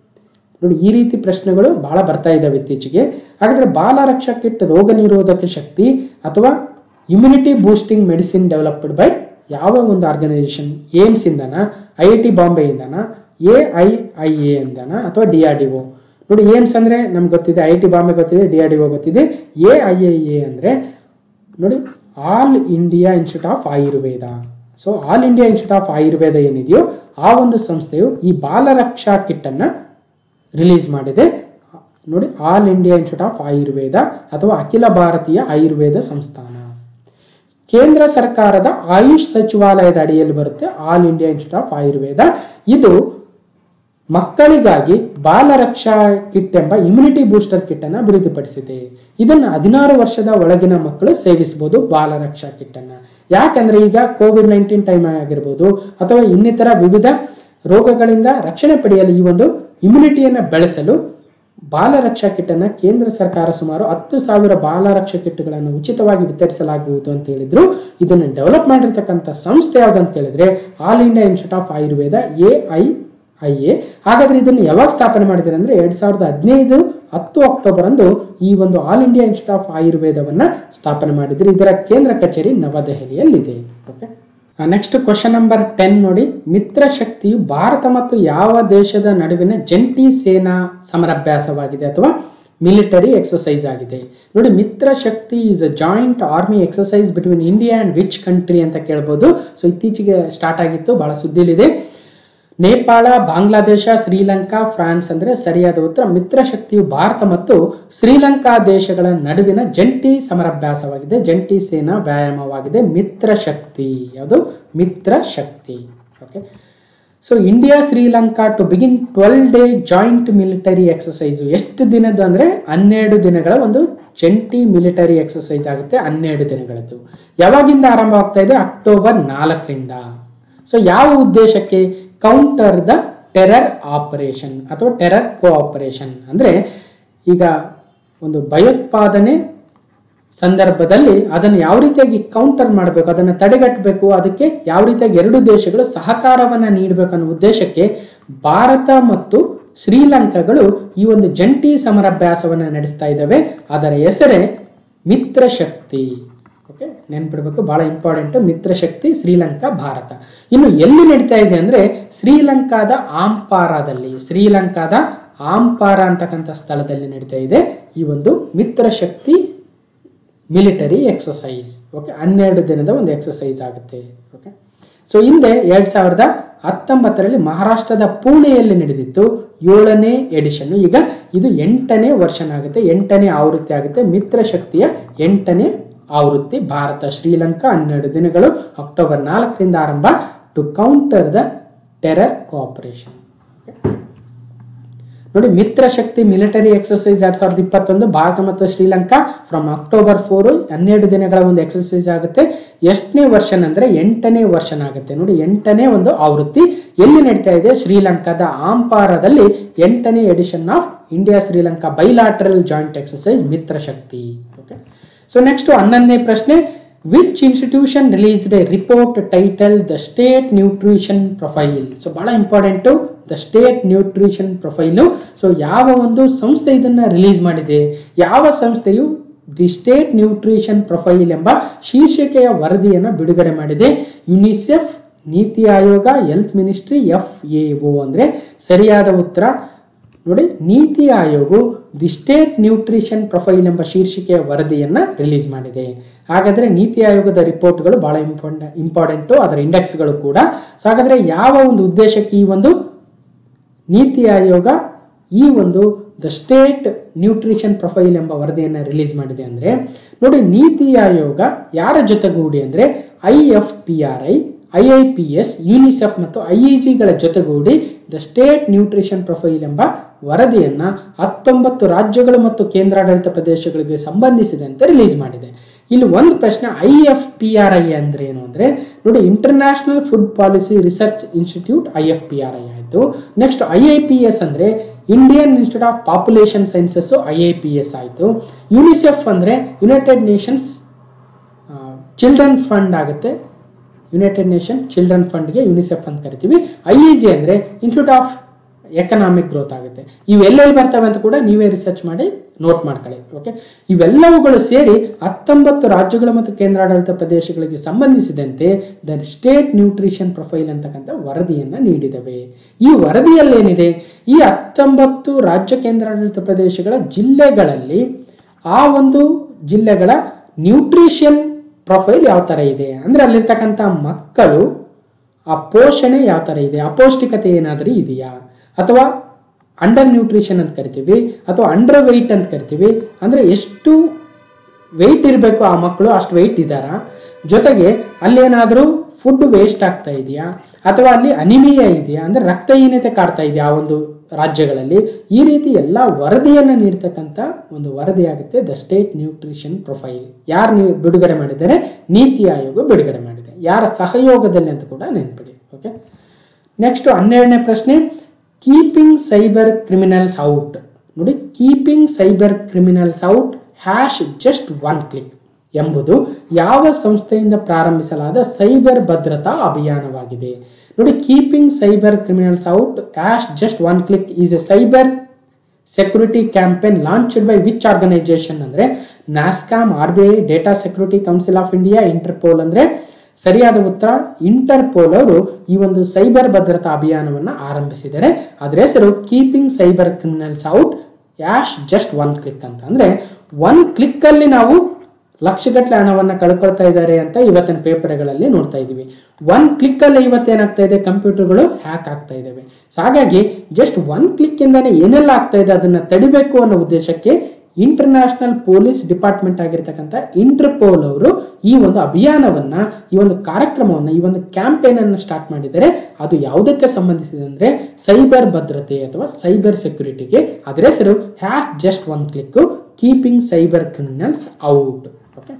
ನೋಡಿ ಈ ರೀತಿ ಪ್ರಶ್ನೆಗಳು ಬಹಳ ಬರ್ತಾ ಇದ್ದಾವೆ ಇತ್ತೀಚೆಗೆ ಹಾಗಾದ್ರೆ ಬಾಲ ರಕ್ಷಾ ಕಿಟ್ ರೋಗ ನಿರೋಧಕ ಶಕ್ತಿ ಅಥವಾ immunity boosting medicine developed by ಯಾವ ಒಂದು ಆರ್ಗನೈಸೇಷನ್ ಏಮ್ಸ್ ಇಂದನ ಐ ಐ ಟಿ ಬಾಂಬೆಯಿಂದನ ಎ ಐ ಐ ಎ ಇಂದನ ಅಥವಾ ಡಿ ಆರ್ ಡಿ ಒ ನೋಡಿ ಏಮ್ಸ್ ಅಂದ್ರೆ ನಮ್ಗೆ ಗೊತ್ತಿದೆ ಐ ಟಿ ಬಾಂಬೆ ಗೊತ್ತಿದೆ ಡಿ ಆರ್ ಡಿ ಒ ಗೊತ್ತಿದೆ ಎ ಐ ಐ ಎ ಅಂದ್ರೆ ನೋಡಿ All India Institute of Ayurveda so All India Institute of Ayurveda ಏನಿದೆಯೋ ಆ ಒಂದು ಸಂಸ್ಥೆಯು ಈ ಬಾಲರಕ್ಷಾ ಕಿಟ್ ಅನ್ನ ರಿಲೀಸ್ ಮಾಡಿದೆ ನೋಡಿ All India Institute of Ayurveda ಅಥವಾ ಅಖಿಲ ಭಾರತೀಯ ಆಯುರ್ವೇದ ಸಂಸ್ಥಾನ ಕೇಂದ್ರ ಸರ್ಕಾರದ ಆಯುಷ್ ಸಚಿವಾಲಯದ ಅಡಿಯಲ್ಲಿ ಬರುತ್ತೆ All India Institute of Ayurveda ಇದು ಮಕ್ಕಳಿಗಾಗಿ ಬಾಲರಕ್ಷಾ ಕಿಟ್ ಎಂಬ ಇಮ್ಯುನಿಟಿ ಬೂಸ್ಟರ್ ಕಿಟ್ ಅನ್ನು ಅಭಿವೃದ್ಧಿಪಡಿಸಿದೆ ಇದನ್ನು ಹದಿನಾರು ವರ್ಷದ ಒಳಗಿನ ಮಕ್ಕಳು ಸೇವಿಸಬಹುದು ಬಾಲರಕ್ಷಾ ಕಿಟ್ ಅನ್ನ ಯಾಕಂದ್ರೆ ಈಗ ಕೋವಿಡ್ ನೈನ್ಟೀನ್ ಟೈಮ್ ಆಗಿರ್ಬೋದು ಅಥವಾ ಇನ್ನಿತರ ವಿವಿಧ ರೋಗಗಳಿಂದ ರಕ್ಷಣೆ ಪಡೆಯಲು ಈ ಒಂದು ಇಮ್ಯುನಿಟಿಯನ್ನು ಬೆಳೆಸಲು ಬಾಲರಕ್ಷಾ ಕಿಟ್ ಅನ್ನ ಕೇಂದ್ರ ಸರ್ಕಾರ ಸುಮಾರು ಹತ್ತು ಸಾವಿರ ಬಾಲರಕ್ಷಾ ಕಿಟ್ಗಳನ್ನು ಉಚಿತವಾಗಿ ವಿತರಿಸಲಾಗುವುದು ಅಂತ ಹೇಳಿದ್ರು ಇದನ್ನು ಡೆವಲಪ್ ಮಾಡಿರ್ತಕ್ಕಂಥ ಸಂಸ್ಥೆ ಯಾವ್ದು ಅಂತ ಕೇಳಿದ್ರೆ All India Institute of Ayurveda A I I A ಹಾಗಾದ್ರೆ ಇದನ್ನು ಯಾವಾಗ ಸ್ಥಾಪನೆ ಮಾಡಿದ್ದಾರೆ ಅಂದ್ರೆ ಎರಡ್ ಸಾವಿರದ ಹದಿನೈದು ಹತ್ತು ಅಕ್ಟೋಬರ್ ಅಂದು ಈ ಒಂದು ಆಲ್ ಇಂಡಿಯಾ ಇನ್ಸ್ಟಿಟ್ಯೂಟ್ ಆಫ್ ಆಯುರ್ವೇದವನ್ನ ಸ್ಥಾಪನೆ ಮಾಡಿದ್ರು ಇದರ ಕೇಂದ್ರ ಕಚೇರಿ ನವದೆಹಲಿಯಲ್ಲಿದೆ okay next question number ten ನೋಡಿ ಮಿತ್ರ ಶಕ್ತಿಯು ಭಾರತ ಮತ್ತು ಯಾವ ದೇಶದ ನಡುವಿನ ಜಂಟಿ ಸೇನಾ ಸಮರಾಭ್ಯಾಸವಾಗಿದೆ ಅಥವಾ ಮಿಲಿಟರಿ ಎಕ್ಸಸೈಸ್ ಆಗಿದೆ ನೋಡಿ Mitra Shakti is a joint army exercise between India and which country ಅಂತ ಕೇಳ್ಬೋದು ಸೊ ಇತ್ತೀಚೆಗೆ ಸ್ಟಾರ್ಟ್ ಆಗಿತ್ತು ಬಹಳ ಸುದ್ದಿಲಿದೆ ನೇಪಾಳ ಬಾಂಗ್ಲಾದೇಶ ಶ್ರೀಲಂಕಾ ಫ್ರಾನ್ಸ್ ಅಂದ್ರೆ ಸರಿಯಾದ ಉತ್ತರ ಮಿತ್ರ ಶಕ್ತಿಯು ಭಾರತ ಮತ್ತು ಶ್ರೀಲಂಕಾ ದೇಶಗಳ ನಡುವಿನ ಜಂಟಿ ಸಮರಾಭ್ಯಾಸವಾಗಿದೆ ಜಂಟಿ ಸೇನಾ ವ್ಯಾಯಾಮವಾಗಿದೆ ಮಿತ್ರ ಶಕ್ತಿ ಯಾವುದು Mitra Shakti okay so India Sri Lanka to begin twelve day joint military exercise ಎಷ್ಟು ದಿನದ್ದು ಅಂದ್ರೆ ಹನ್ನೆರಡು ದಿನಗಳ ಒಂದು ಜಂಟಿ ಮಿಲಿಟರಿ ಎಕ್ಸಸೈಸ್ ಆಗುತ್ತೆ ಹನ್ನೆರಡು ದಿನಗಳದ್ದು ಯಾವಾಗಿಂದ ಆರಂಭವಾಗ್ತಾ ಇದೆ ಅಕ್ಟೋಬರ್ ನಾಲ್ಕರಿಂದ ಸೊ ಯಾವ ಉದ್ದೇಶಕ್ಕೆ ಕೌಂಟರ್ ದ ಟೆರರ್ ಆಪರೇಷನ್ ಅಥವಾ ಟೆರರ್ ಕೋಆಪರೇಷನ್ ಅಂದ್ರೆ ಈಗ ಒಂದು ಭಯೋತ್ಪಾದನೆ ಸಂದರ್ಭದಲ್ಲಿ ಅದನ್ನು ಯಾವ ರೀತಿಯಾಗಿ ಕೌಂಟರ್ ಮಾಡಬೇಕು ಅದನ್ನು ತಡೆಗಟ್ಟಬೇಕು ಅದಕ್ಕೆ ಯಾವ ರೀತಿಯಾಗಿ ಎರಡು ದೇಶಗಳು ಸಹಕಾರವನ್ನು ನೀಡಬೇಕು ಅನ್ನೋ ಉದ್ದೇಶಕ್ಕೆ ಭಾರತ ಮತ್ತು ಶ್ರೀಲಂಕಾಗಳು ಈ ಒಂದು ಜಂಟಿ ಸಮರಾಭ್ಯಾಸವನ್ನು ನಡೆಸ್ತಾ ಇದ್ದಾವೆ ಅದರ ಹೆಸರೇ ಮಿತ್ರ ಶಕ್ತಿ ಓಕೆ ನೆನ್ಪಿಡ್ಬೇಕು ಬಹಳ ಇಂಪಾರ್ಟೆಂಟ್ ಮಿತ್ರ ಶಕ್ತಿ ಶ್ರೀಲಂಕಾ ಭಾರತ ಇನ್ನು ಎಲ್ಲಿ ನಡೀತಾ ಇದೆ ಅಂದ್ರೆ ಶ್ರೀಲಂಕಾದ ಆಂಪಾರಾದಲ್ಲಿ ಶ್ರೀಲಂಕಾದ ಆಂಪಾರ ಅಂತಕ್ಕಂಥ ಸ್ಥಳದಲ್ಲಿ ನಡೀತಾ ಇದೆ ಈ ಒಂದು Mitra Shakti military exercise okay ಹನ್ನೆರಡು ದಿನದ ಒಂದು ಎಕ್ಸಸೈಸ್ ಆಗುತ್ತೆ ಓಕೆ ಸೊ ಹಿಂದೆ ಎರಡು ಸಾವಿರದ ಹತ್ತೊಂಬತ್ತರಲ್ಲಿ ಮಹಾರಾಷ್ಟ್ರದ ಪುಣೆಯಲ್ಲಿ ನಡೆದಿತ್ತು ಏಳನೇ ಎಡಿಷನ್ ಈಗ ಇದು ಎಂಟನೇ ವರ್ಷನ್ ಆಗುತ್ತೆ ಎಂಟನೇ ಆವೃತ್ತಿ ಆಗುತ್ತೆ ಮಿತ್ರ ಶಕ್ತಿಯ ಎಂಟನೇ ಆವೃತ್ತಿ ಭಾರತ ಶ್ರೀಲಂಕಾ ಹನ್ನೆರಡು ದಿನಗಳು ಅಕ್ಟೋಬರ್ ನಾಲ್ಕರಿಂದ ಆರಂಭ to counter the terror cooperation ನೋಡಿ ಮಿತ್ರ ಶಕ್ತಿ ಮಿಲಿಟರಿ ಎಕ್ಸಸೈಸ್ ಎರಡ್ ಸಾವಿರದ ಇಪ್ಪತ್ತೊಂದು ಭಾರತ ಮತ್ತು ಶ್ರೀಲಂಕಾ ಫ್ರಮ್ ಅಕ್ಟೋಬರ್ ಫೋರ್ ಹನ್ನೆರಡು ದಿನಗಳ ಒಂದು ಎಕ್ಸಸೈಸ್ ಆಗುತ್ತೆ ಎಷ್ಟನೇ ವರ್ಷನ್ ಅಂದ್ರೆ ಎಂಟನೇ ವರ್ಷನ್ ಆಗುತ್ತೆ ನೋಡಿ ಎಂಟನೇ ಒಂದು ಆವೃತ್ತಿ ಎಲ್ಲಿ ನಡೀತಾ ಇದೆ ಶ್ರೀಲಂಕಾದ ಆಂಪಾರದಲ್ಲಿ ಎಂಟನೇ edition of India Sri Lanka bilateral joint exercise Mitra Shakti okay so next ಹನ್ನೊಂದನೇ ಪ್ರಶ್ನೆ which institution released a report title the state nutrition profile so ಬಹಳ important the state nutrition profile so ಯಾವ ಒಂದು ಸಂಸ್ಥೆ ಇದನ್ನ ರಿಲೀಸ್ ಮಾಡಿದೆ ಯಾವ ಸಂಸ್ಥೆಯು ದಿ ಸ್ಟೇಟ್ ನ್ಯೂಟ್ರಿಷನ್ ಪ್ರೊಫೈಲ್ ಎಂಬ ಶೀರ್ಷಿಕೆಯ ವರದಿಯನ್ನು ಬಿಡುಗಡೆ ಮಾಡಿದೆ UNICEF NITI Aayog health ministry F A O ಅಂದರೆ ಸರಿಯಾದ ಉತ್ತರ ನೋಡಿ ನೀತಿ ಆಯೋಗವು ದಿ ಸ್ಟೇಟ್ ನ್ಯೂಟ್ರಿಷನ್ ಪ್ರೊಫೈಲ್ ಎಂಬ ಶೀರ್ಷಿಕೆಯ ವರದಿಯನ್ನು ರಿಲೀಸ್ ಮಾಡಿದೆ ಹಾಗಾದರೆ ನೀತಿ ಆಯೋಗದ ರಿಪೋರ್ಟ್ಗಳು ಬಹಳ ಇಂಪಾರ್ಟೆಂಟ್ ಇಂಪಾರ್ಟೆಂಟು ಅದರ ಇಂಡೆಕ್ಸ್ಗಳು ಕೂಡ ಸೊ ಹಾಗಾದರೆ ಯಾವ ಒಂದು ಉದ್ದೇಶಕ್ಕೆ ಈ ಒಂದು ನೀತಿ ಆಯೋಗ ಈ ಒಂದು ದ ಸ್ಟೇಟ್ ನ್ಯೂಟ್ರಿಷನ್ ಪ್ರೊಫೈಲ್ ಎಂಬ ವರದಿಯನ್ನು ರಿಲೀಸ್ ಮಾಡಿದೆ ಅಂದರೆ ನೋಡಿ ನೀತಿ ಆಯೋಗ ಯಾರ ಜೊತೆಗೂಡಿ ಅಂದರೆ I F P R I I I P S UNICEF ಮತ್ತು ಐ ಇ ಜಿಗಳ ಜೊತೆಗೂಡಿ ದ ಸ್ಟೇಟ್ ನ್ಯೂಟ್ರಿಷನ್ ಪ್ರೊಫೈಲ್ ಎಂಬ ವರದಿಯನ್ನು ಹತ್ತೊಂಬತ್ತು ರಾಜ್ಯಗಳು ಮತ್ತು ಕೇಂದ್ರಾಡಳಿತ ಪ್ರದೇಶಗಳಿಗೆ ಸಂಬಂಧಿಸಿದಂತೆ ರಿಲೀಸ್ ಮಾಡಿದೆ ಇಲ್ಲಿ ಒಂದು ಪ್ರಶ್ನೆ I F P R I ಅಂದ್ರೆ ಏನು ಅಂದರೆ ನೋಡಿ international food policy research institute I F P R I ಆಯಿತು next I I P S ಅಂದರೆ Indian institute of population sciences I I P S ಆಯಿತು ಯುನಿಸೆಫ್ ಅಂದರೆ ಯುನೈಟೆಡ್ ನೇಷನ್ಸ್ ಚಿಲ್ಡ್ರನ್ ಫಂಡ್ ಆಗುತ್ತೆ United Nation children ಫಂಡ್ಗೆ UNICEF ಅಂತ ಕರಿತೀವಿ I E G ಅಂದರೆ institute of economic growth ಆಗುತ್ತೆ ಇವೆಲ್ಲೆಲ್ಲಿ ಬರ್ತವೆ ಅಂತ ಕೂಡ ನೀವೇ ರಿಸರ್ಚ್ ಮಾಡಿ ನೋಟ್ ಮಾಡ್ಕೊಳ್ಳಿ ಓಕೆ ಇವೆಲ್ಲವುಗಳು ಸೇರಿ ಹತ್ತೊಂಬತ್ತು ರಾಜ್ಯಗಳು ಮತ್ತು ಕೇಂದ್ರಾಡಳಿತ ಪ್ರದೇಶಗಳಿಗೆ ಸಂಬಂಧಿಸಿದಂತೆ ದ ಸ್ಟೇಟ್ ನ್ಯೂಟ್ರಿಷನ್ ಪ್ರೊಫೈಲ್ ಅಂತಕ್ಕಂಥ ವರದಿಯನ್ನು ನೀಡಿದವೆ ಈ ವರದಿಯಲ್ಲೇನಿದೆ ಈ ಹತ್ತೊಂಬತ್ತು ರಾಜ್ಯ ಕೇಂದ್ರಾಡಳಿತ ಪ್ರದೇಶಗಳ ಜಿಲ್ಲೆಗಳಲ್ಲಿ ಆ ಒಂದು ಜಿಲ್ಲೆಗಳ ನ್ಯೂಟ್ರಿಷನ್ ಪ್ರೊಫೈಲ್ ಯಾವ ಥರ ಇದೆ ಅಂದರೆ ಅಲ್ಲಿರ್ತಕ್ಕಂಥ ಮಕ್ಕಳು ಆ ಪೋಷಣೆ ಯಾವ ಥರ ಇದೆ ಅಪೌಷ್ಟಿಕತೆ ಏನಾದರೂ ಇದೆಯಾ ಅಥವಾ ಅಂಡರ್ ನ್ಯೂಟ್ರಿಷನ್ ಅಂತ ಕರಿತೀವಿ ಅಥವಾ ಅಂಡರ್ ವೆಯ್ಟ್ ಅಂತ ಕರಿತೀವಿ ಅಂದರೆ ಎಷ್ಟು ವೆಯ್ಟ್ ಇರಬೇಕು ಆ ಮಕ್ಕಳು ಅಷ್ಟು ವೆಯ್ಟ್ ಇದ್ದಾರಾ ಜೊತೆಗೆ ಅಲ್ಲೇನಾದರೂ ಫುಡ್ ವೇಸ್ಟ್ ಆಗ್ತಾ ಇದೆಯಾ ಅಥವಾ ಅಲ್ಲಿ ಅನಿಮಿಯಾ ಇದೆಯಾ ಅಂದರೆ ರಕ್ತಹೀನತೆ ಕಾಡ್ತಾ ಇದೆಯಾ ಆ ಒಂದು ರಾಜ್ಯಗಳಲ್ಲಿ ಈ ರೀತಿ ಎಲ್ಲ ವರದಿಯನ್ನು ನೀಡ್ತಕ್ಕಂಥ ಒಂದು ವರದಿ ಆಗುತ್ತೆ ದ ಸ್ಟೇಟ್ ನ್ಯೂಟ್ರಿಷನ್ ಪ್ರೊಫೈಲ್ ಯಾರು ನೀವು ಬಿಡುಗಡೆ ಮಾಡಿದ್ದಾರೆ ನೀತಿ ಆಯೋಗ ಬಿಡುಗಡೆ ಮಾಡಿದೆ ಯಾರ ಸಹಯೋಗದಲ್ಲಿ ಅಂತ ಕೂಡ ನೆನ್ಪಿಡಿ ಓಕೆ ನೆಕ್ಸ್ಟ್ ಹನ್ನೆರಡನೇ ಪ್ರಶ್ನೆ ಕೀಪಿಂಗ್ ಸೈಬರ್ ಕ್ರಿಮಿನಲ್ಸ್ ಔಟ್ ನೋಡಿ keeping cyber criminals out hash just one click ಎಂಬುದು ಯಾವ ಸಂಸ್ಥೆಯಿಂದ ಪ್ರಾರಂಭಿಸಲಾದ ಸೈಬರ್ ಭದ್ರತಾ ಅಭಿಯಾನವಾಗಿದೆ ನೋಡಿ keeping cyber criminals out hash just one click is a cyber security campaign launched by which organisation ಅಂದರೆ NASSCOM R B I data security council of India Interpol ಅಂದರೆ ಸರಿಯಾದ ಉತ್ತರ ಇಂಟರ್ಪೋಲ್ ಅವರು ಈ ಒಂದು ಸೈಬರ್ ಭದ್ರತಾ ಅಭಿಯಾನವನ್ನು ಆರಂಭಿಸಿದ್ದಾರೆ ಅದರ ಹೆಸರು keeping cyber criminals out ಯಾಶ್ just one click ಅಂತ ಅಂದರೆ ಒನ್ ಕ್ಲಿಕ್ಕಲ್ಲಿ ನಾವು ಲಕ್ಷಗಟ್ಟಲೆ ಹಣವನ್ನು ಕಳ್ಕೊಳ್ತಾ ಇದ್ದಾರೆ ಅಂತ ಇವತ್ತಿನ ಪೇಪರ್ಗಳಲ್ಲಿ ನೋಡ್ತಾ ಇದ್ದೀವಿ ಒನ್ ಕ್ಲಿಕ್ಕಲ್ಲಿ ಇವತ್ತೇನಾಗ್ತಾ ಇದೆ ಕಂಪ್ಯೂಟರ್ಗಳು ಹ್ಯಾಕ್ ಆಗ್ತಾ ಇದ್ದಾವೆ ಸೊ ಹಾಗಾಗಿ ಜಸ್ಟ್ ಒನ್ ಕ್ಲಿಕ್ಕಿಂದನೇ ಏನೆಲ್ಲ ಆಗ್ತಾ ಇದೆ ಅದನ್ನು ತಡಿಬೇಕು ಅನ್ನೋ ಉದ್ದೇಶಕ್ಕೆ ಇಂಟರ್ನ್ಯಾಷನಲ್ ಪೊಲೀಸ್ ಡಿಪಾರ್ಟ್ಮೆಂಟ್ ಆಗಿರ್ತಕ್ಕಂಥ ಇಂಟರ್ಪೋಲ್ ಅವರು ಈ ಒಂದು ಅಭಿಯಾನವನ್ನ ಈ ಒಂದು ಕಾರ್ಯಕ್ರಮವನ್ನು ಈ ಒಂದು ಕ್ಯಾಂಪೇನ್ ಅನ್ನು ಸ್ಟಾರ್ಟ್ ಮಾಡಿದರೆ ಅದು ಯಾವುದಕ್ಕೆ ಸಂಬಂಧಿಸಿದೆ ಅಂದರೆ ಸೈಬರ್ ಭದ್ರತೆ ಅಥವಾ ಸೈಬರ್ ಸೆಕ್ಯೂರಿಟಿಗೆ ಅದರ ಹೆಸರು hash just one click keeping cyber criminals out okay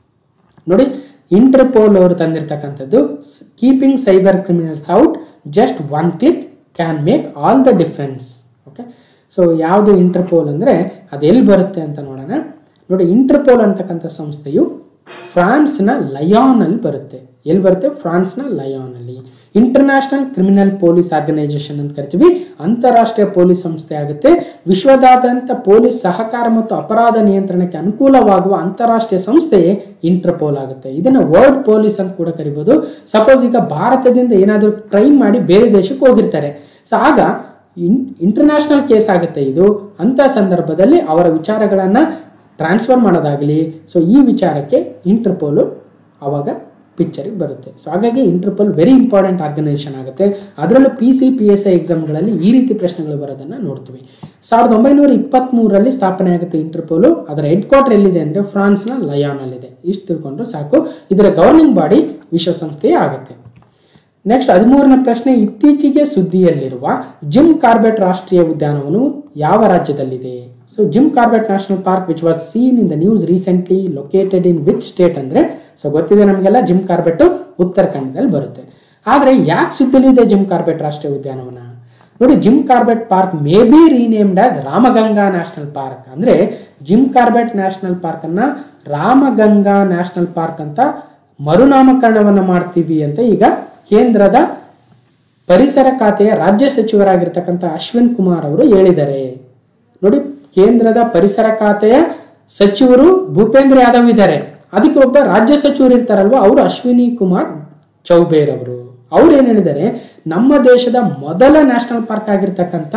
ನೋಡಿ ಇಂಟರ್ಪೋಲ್ ಅವರು ತಂದಿರತಕ್ಕಂಥದ್ದು keeping cyber criminals out just one click can make all the difference okay so ಯಾವುದು ಇಂಟರ್ಪೋಲ್ ಅಂದರೆ ಅದು ಎಲ್ಲಿ ಬರುತ್ತೆ ಅಂತ ನೋಡೋಣ ನೋಡಿ ಇಂಟರ್ಪೋಲ್ ಅಂತಕ್ಕಂಥ ಸಂಸ್ಥೆಯು ಫ್ರಾನ್ಸ್ನ ಲಯಾನಲ್ಲಿ ಬರುತ್ತೆ ಎಲ್ಲಿ ಬರುತ್ತೆ ಫ್ರಾನ್ಸ್ನ ಲಯಾನಲ್ಲಿ ಇಂಟರ್ನ್ಯಾಷನಲ್ ಕ್ರಿಮಿನಲ್ ಪೊಲೀಸ್ ಆರ್ಗನೈಸೇಷನ್ ಅಂತ ಕರಿತೀವಿ ಅಂತಾರಾಷ್ಟ್ರೀಯ ಪೊಲೀಸ್ ಸಂಸ್ಥೆ ಆಗುತ್ತೆ ವಿಶ್ವದಾದ್ಯಂತ ಪೊಲೀಸ್ ಸಹಕಾರ ಮತ್ತು ಅಪರಾಧ ನಿಯಂತ್ರಣಕ್ಕೆ ಅನುಕೂಲವಾಗುವ ಅಂತಾರಾಷ್ಟ್ರೀಯ ಸಂಸ್ಥೆಯೇ ಇಂಟರ್ಪೋಲ್ ಆಗುತ್ತೆ ಇದನ್ನು ವರ್ಲ್ಡ್ ಪೊಲೀಸ್ ಅಂತ ಕೂಡ ಕರಿಬೋದು ಸಪೋಸ್ ಈಗ ಭಾರತದಿಂದ ಏನಾದರೂ ಕ್ರೈಮ್ ಮಾಡಿ ಬೇರೆ ದೇಶಕ್ಕೆ ಹೋಗಿರ್ತಾರೆ ಸೊ ಆಗ ಇನ್ ಇಂಟರ್ನ್ಯಾಷನಲ್ ಕೇಸ್ ಆಗುತ್ತೆ ಇದು ಅಂಥ ಸಂದರ್ಭದಲ್ಲಿ ಅವರ ವಿಚಾರಗಳನ್ನು ಟ್ರಾನ್ಸ್ಫರ್ ಮಾಡೋದಾಗಲಿ ಸೊ ಈ ವಿಚಾರಕ್ಕೆ ಇಂಟರ್ಪೋಲು ಆವಾಗ ಪಿಕ್ಚರಿಗೆ ಬರುತ್ತೆ ಸೊ ಹಾಗಾಗಿ ಇಂಟರ್ಪೋಲ್ ವೆರಿ ಇಂಪಾರ್ಟೆಂಟ್ ಆರ್ಗನೈಸೇಷನ್ ಆಗುತ್ತೆ ಅದರಲ್ಲೂ P C P S I ಎಕ್ಸಾಮ್ಗಳಲ್ಲಿ ಈ ರೀತಿ ಪ್ರಶ್ನೆಗಳು ಬರೋದನ್ನು ನೋಡ್ತೀವಿ ಸಾವಿರದ ಒಂಬೈನೂರ ಇಪ್ಪತ್ತ್ಮೂರರಲ್ಲಿ ಸ್ಥಾಪನೆ ಆಗುತ್ತೆ ಇಂಟರ್ಪೋಲು ಅದರ ಹೆಡ್ ಕ್ವಾರ್ಟರ್ ಎಲ್ಲಿದೆ ಅಂದರೆ ಫ್ರಾನ್ಸ್ನ ಲಯಾನಲ್ಲಿದೆ ಇಷ್ಟು ತಿಳ್ಕೊಂಡ್ರೆ ಸಾಕು ಇದರ ಗವರ್ನಿಂಗ್ ಬಾಡಿ ವಿಶ್ವಸಂಸ್ಥೆಯೇ ಆಗುತ್ತೆ ನೆಕ್ಸ್ಟ್ ಹದಿಮೂರನೇ ಪ್ರಶ್ನೆ ಇತ್ತೀಚೆಗೆ ಸುದ್ದಿಯಲ್ಲಿರುವ ಜಿಮ್ ಕಾರ್ಬೆಟ್ ರಾಷ್ಟ್ರೀಯ ಉದ್ಯಾನವನವು ಯಾವ ರಾಜ್ಯದಲ್ಲಿದೆ so Jim Corbett national park which was seen in the news recently located in which state ಅಂದರೆ ಸೊ ಗೊತ್ತಿದೆ ನಮಗೆಲ್ಲ ಜಿಮ್ ಕಾರ್ಬೆಟ್ ಉತ್ತರಾಖಂಡದಲ್ಲಿ ಬರುತ್ತೆ ಆದರೆ ಯಾಕೆ ಸುದ್ದಿಲಿದೆ ಜಿಮ್ ಕಾರ್ಬೆಟ್ ರಾಷ್ಟ್ರೀಯ ಉದ್ಯಾನವನ ನೋಡಿ Jim Corbett park may be renamed as Ramganga national park ಅಂದರೆ ಜಿಮ್ ಕಾರ್ಬೆಟ್ ನ್ಯಾಷನಲ್ ಪಾರ್ಕನ್ನು ರಾಮಗಂಗಾ ನ್ಯಾಷನಲ್ ಪಾರ್ಕ್ ಅಂತ ಮರುನಾಮಕರಣವನ್ನು ಮಾಡ್ತೀವಿ ಅಂತ ಈಗ ಕೇಂದ್ರದ ಪರಿಸರ ಖಾತೆಯ ರಾಜ್ಯ ಸಚಿವರಾಗಿರ್ತಕ್ಕಂಥ ಅಶ್ವಿನ್ ಕುಮಾರ್ ಅವರು ಹೇಳಿದ್ದಾರೆ ನೋಡಿ ಕೇಂದ್ರದ ಪರಿಸರ ಖಾತೆಯ ಸಚಿವರು ಭೂಪೇಂದ್ರ ಯಾದವ್ ಇದ್ದಾರೆ ಅದಕ್ಕೆ ಒಬ್ಬ ರಾಜ್ಯ ಸಚಿವರು ಇರ್ತಾರಲ್ವ ಅವರು ಅಶ್ವಿನಿ ಕುಮಾರ್ ಚೌಬೇರ್ ಅವರು ಅವ್ರು ಏನ್ ಹೇಳಿದ್ದಾರೆ ನಮ್ಮ ದೇಶದ ಮೊದಲ ನ್ಯಾಷನಲ್ ಪಾರ್ಕ್ ಆಗಿರ್ತಕ್ಕಂಥ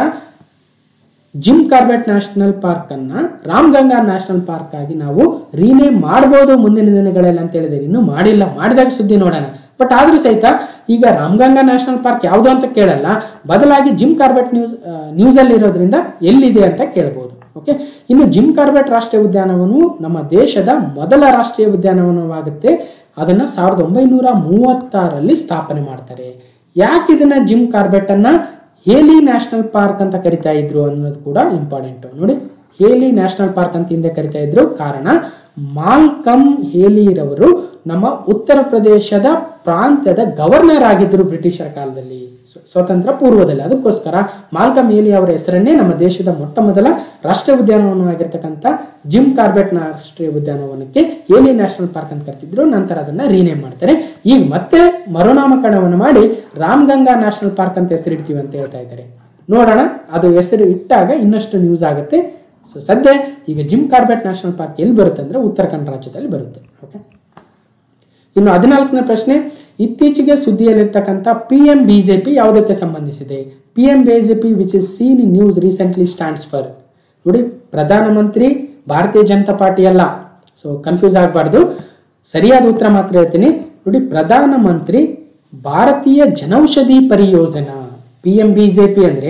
ಜಿಮ್ ಕಾರ್ಬೆಟ್ ನ್ಯಾಷನಲ್ ಪಾರ್ಕ್ ಅನ್ನ ರಾಮಗಂಗಾ ನ್ಯಾಷನಲ್ ಪಾರ್ಕ್ ಆಗಿ ನಾವು ರೀನೇಮ್ ಮಾಡ್ಬೋದು ಮುಂದಿನ ದಿನಗಳಲ್ಲಿ ಅಂತ ಹೇಳಿದ್ರೆ ಇನ್ನು ಮಾಡಿಲ್ಲ ಮಾಡಿದಾಗ ಸುದ್ದಿ ನೋಡೋಣ ಬಟ್ ಆದ್ರೂ ಸಹಿತ ಈಗ ರಾಮಗಂಗಾ ನ್ಯಾಷನಲ್ ಪಾರ್ಕ್ ಯಾವುದು ಅಂತ ಕೇಳಲ್ಲ ಬದಲಾಗಿ ಜಿಮ್ ಕಾರ್ಬೆಟ್ ನ್ಯೂಸ್ ನ್ಯೂಸ್ ಅಲ್ಲಿ ಇರೋದ್ರಿಂದ ಎಲ್ಲಿದೆ ಅಂತ ಕೇಳಬಹುದು ಓಕೆ ಇನ್ನು ಜಿಮ್ ಕಾರ್ಬೆಟ್ ರಾಷ್ಟ್ರೀಯ ಉದ್ಯಾನವನವು ನಮ್ಮ ದೇಶದ ಮೊದಲ ರಾಷ್ಟ್ರೀಯ ಉದ್ಯಾನವನವಾಗುತ್ತೆ ಅದನ್ನ ಸಾವಿರದ ಒಂಬೈನೂರ ಮೂವತ್ತಾರಲ್ಲಿ ಸ್ಥಾಪನೆ ಮಾಡ್ತಾರೆ ಯಾಕೆ ಇದನ್ನ ಜಿಮ್ ಕಾರ್ಬೆಟ್ ಅನ್ನ ಹೇಲಿ ನ್ಯಾಷನಲ್ ಪಾರ್ಕ್ ಅಂತ ಕರಿತಾ ಇದ್ರು ಅನ್ನೋದು ಕೂಡ ಇಂಪಾರ್ಟೆಂಟ್ ನೋಡಿ ಹೇಲಿ ನ್ಯಾಷನಲ್ ಪಾರ್ಕ್ ಅಂತ ಹಿಂದೆ ಕರಿತಾ ಇದ್ರು ಕಾರಣ ಮಾಲ್ಕಮ್ ಹೇಲಿರವರು ನಮ್ಮ ಉತ್ತರ ಪ್ರದೇಶದ ಪ್ರಾಂತ್ಯದ ಗವರ್ನರ್ ಆಗಿದ್ದರು ಬ್ರಿಟಿಷರ ಕಾಲದಲ್ಲಿ ಸ್ವ- ಸ್ವತಂತ್ರ ಪೂರ್ವದಲ್ಲಿ ಅದಕ್ಕೋಸ್ಕರ ಮಾಲ್ಕಮ್ ಹೇಲಿ ಅವರ ಹೆಸರನ್ನೇ ನಮ್ಮ ದೇಶದ ಮೊಟ್ಟ ಮೊದಲ ರಾಷ್ಟ್ರೀಯ ಉದ್ಯಾನವನವಾಗಿರ್ತಕ್ಕಂಥ ಜಿಮ್ ಕಾರ್ಬೆಟ್ ರಾಷ್ಟ್ರೀಯ ಉದ್ಯಾನವನಕ್ಕೆ ಹೇಲಿ ನ್ಯಾಷನಲ್ ಪಾರ್ಕ್ ಅಂತ ಕರ್ತಿದ್ರು ನಂತರ ಅದನ್ನ ರೀನೇಮ್ ಮಾಡ್ತಾರೆ ಈಗ ಮತ್ತೆ ಮರುನಾಮಕರಣವನ್ನು ಮಾಡಿ ರಾಮಗಂಗಾ ನ್ಯಾಷನಲ್ ಪಾರ್ಕ್ ಅಂತ ಹೆಸರಿಡ್ತೀವಿ ಅಂತ ಹೇಳ್ತಾ ಇದ್ದಾರೆ ನೋಡೋಣ ಅದು ಹೆಸರು ಇಟ್ಟಾಗ ಇನ್ನಷ್ಟು ನ್ಯೂಸ್ ಆಗುತ್ತೆ ಸೊ ಸದ್ಯ ಈಗ ಜಿಮ್ ಕಾರ್ಬೆಟ್ ನ್ಯಾಷನಲ್ ಪಾರ್ಕ್ ಎಲ್ಲಿ ಬರುತ್ತೆ ಅಂದ್ರೆ ಉತ್ತರಾಖಂಡ್ ರಾಜ್ಯದಲ್ಲಿ ಬರುತ್ತೆ ಓಕೆ ಇನ್ನು ಹದಿನಾಲ್ಕನೇ ಪ್ರಶ್ನೆ ಇತ್ತೀಚೆಗೆ ಸುದ್ದಿಯಲ್ಲಿರ್ತಕ್ಕಂಥ ಪಿ ಎಂ ಬಿಜೆಪಿ ಯಾವುದಕ್ಕೆ ಸಂಬಂಧಿಸಿದೆ P M BJP which is seen in news recently stands for ನೋಡಿ ಪ್ರಧಾನಮಂತ್ರಿ ಭಾರತೀಯ ಜನತಾ ಪಾರ್ಟಿ ಅಲ್ಲ ಸೊ ಕನ್ಫ್ಯೂಸ್ ಆಗಬಾರ್ದು ಸರಿಯಾದ ಉತ್ತರ ಮಾತ್ರ ಹೇಳ್ತೀನಿ ನೋಡಿ Pradhan Mantri Bharatiya Janaushadhi Pariyojana P M BJP ಅಂದರೆ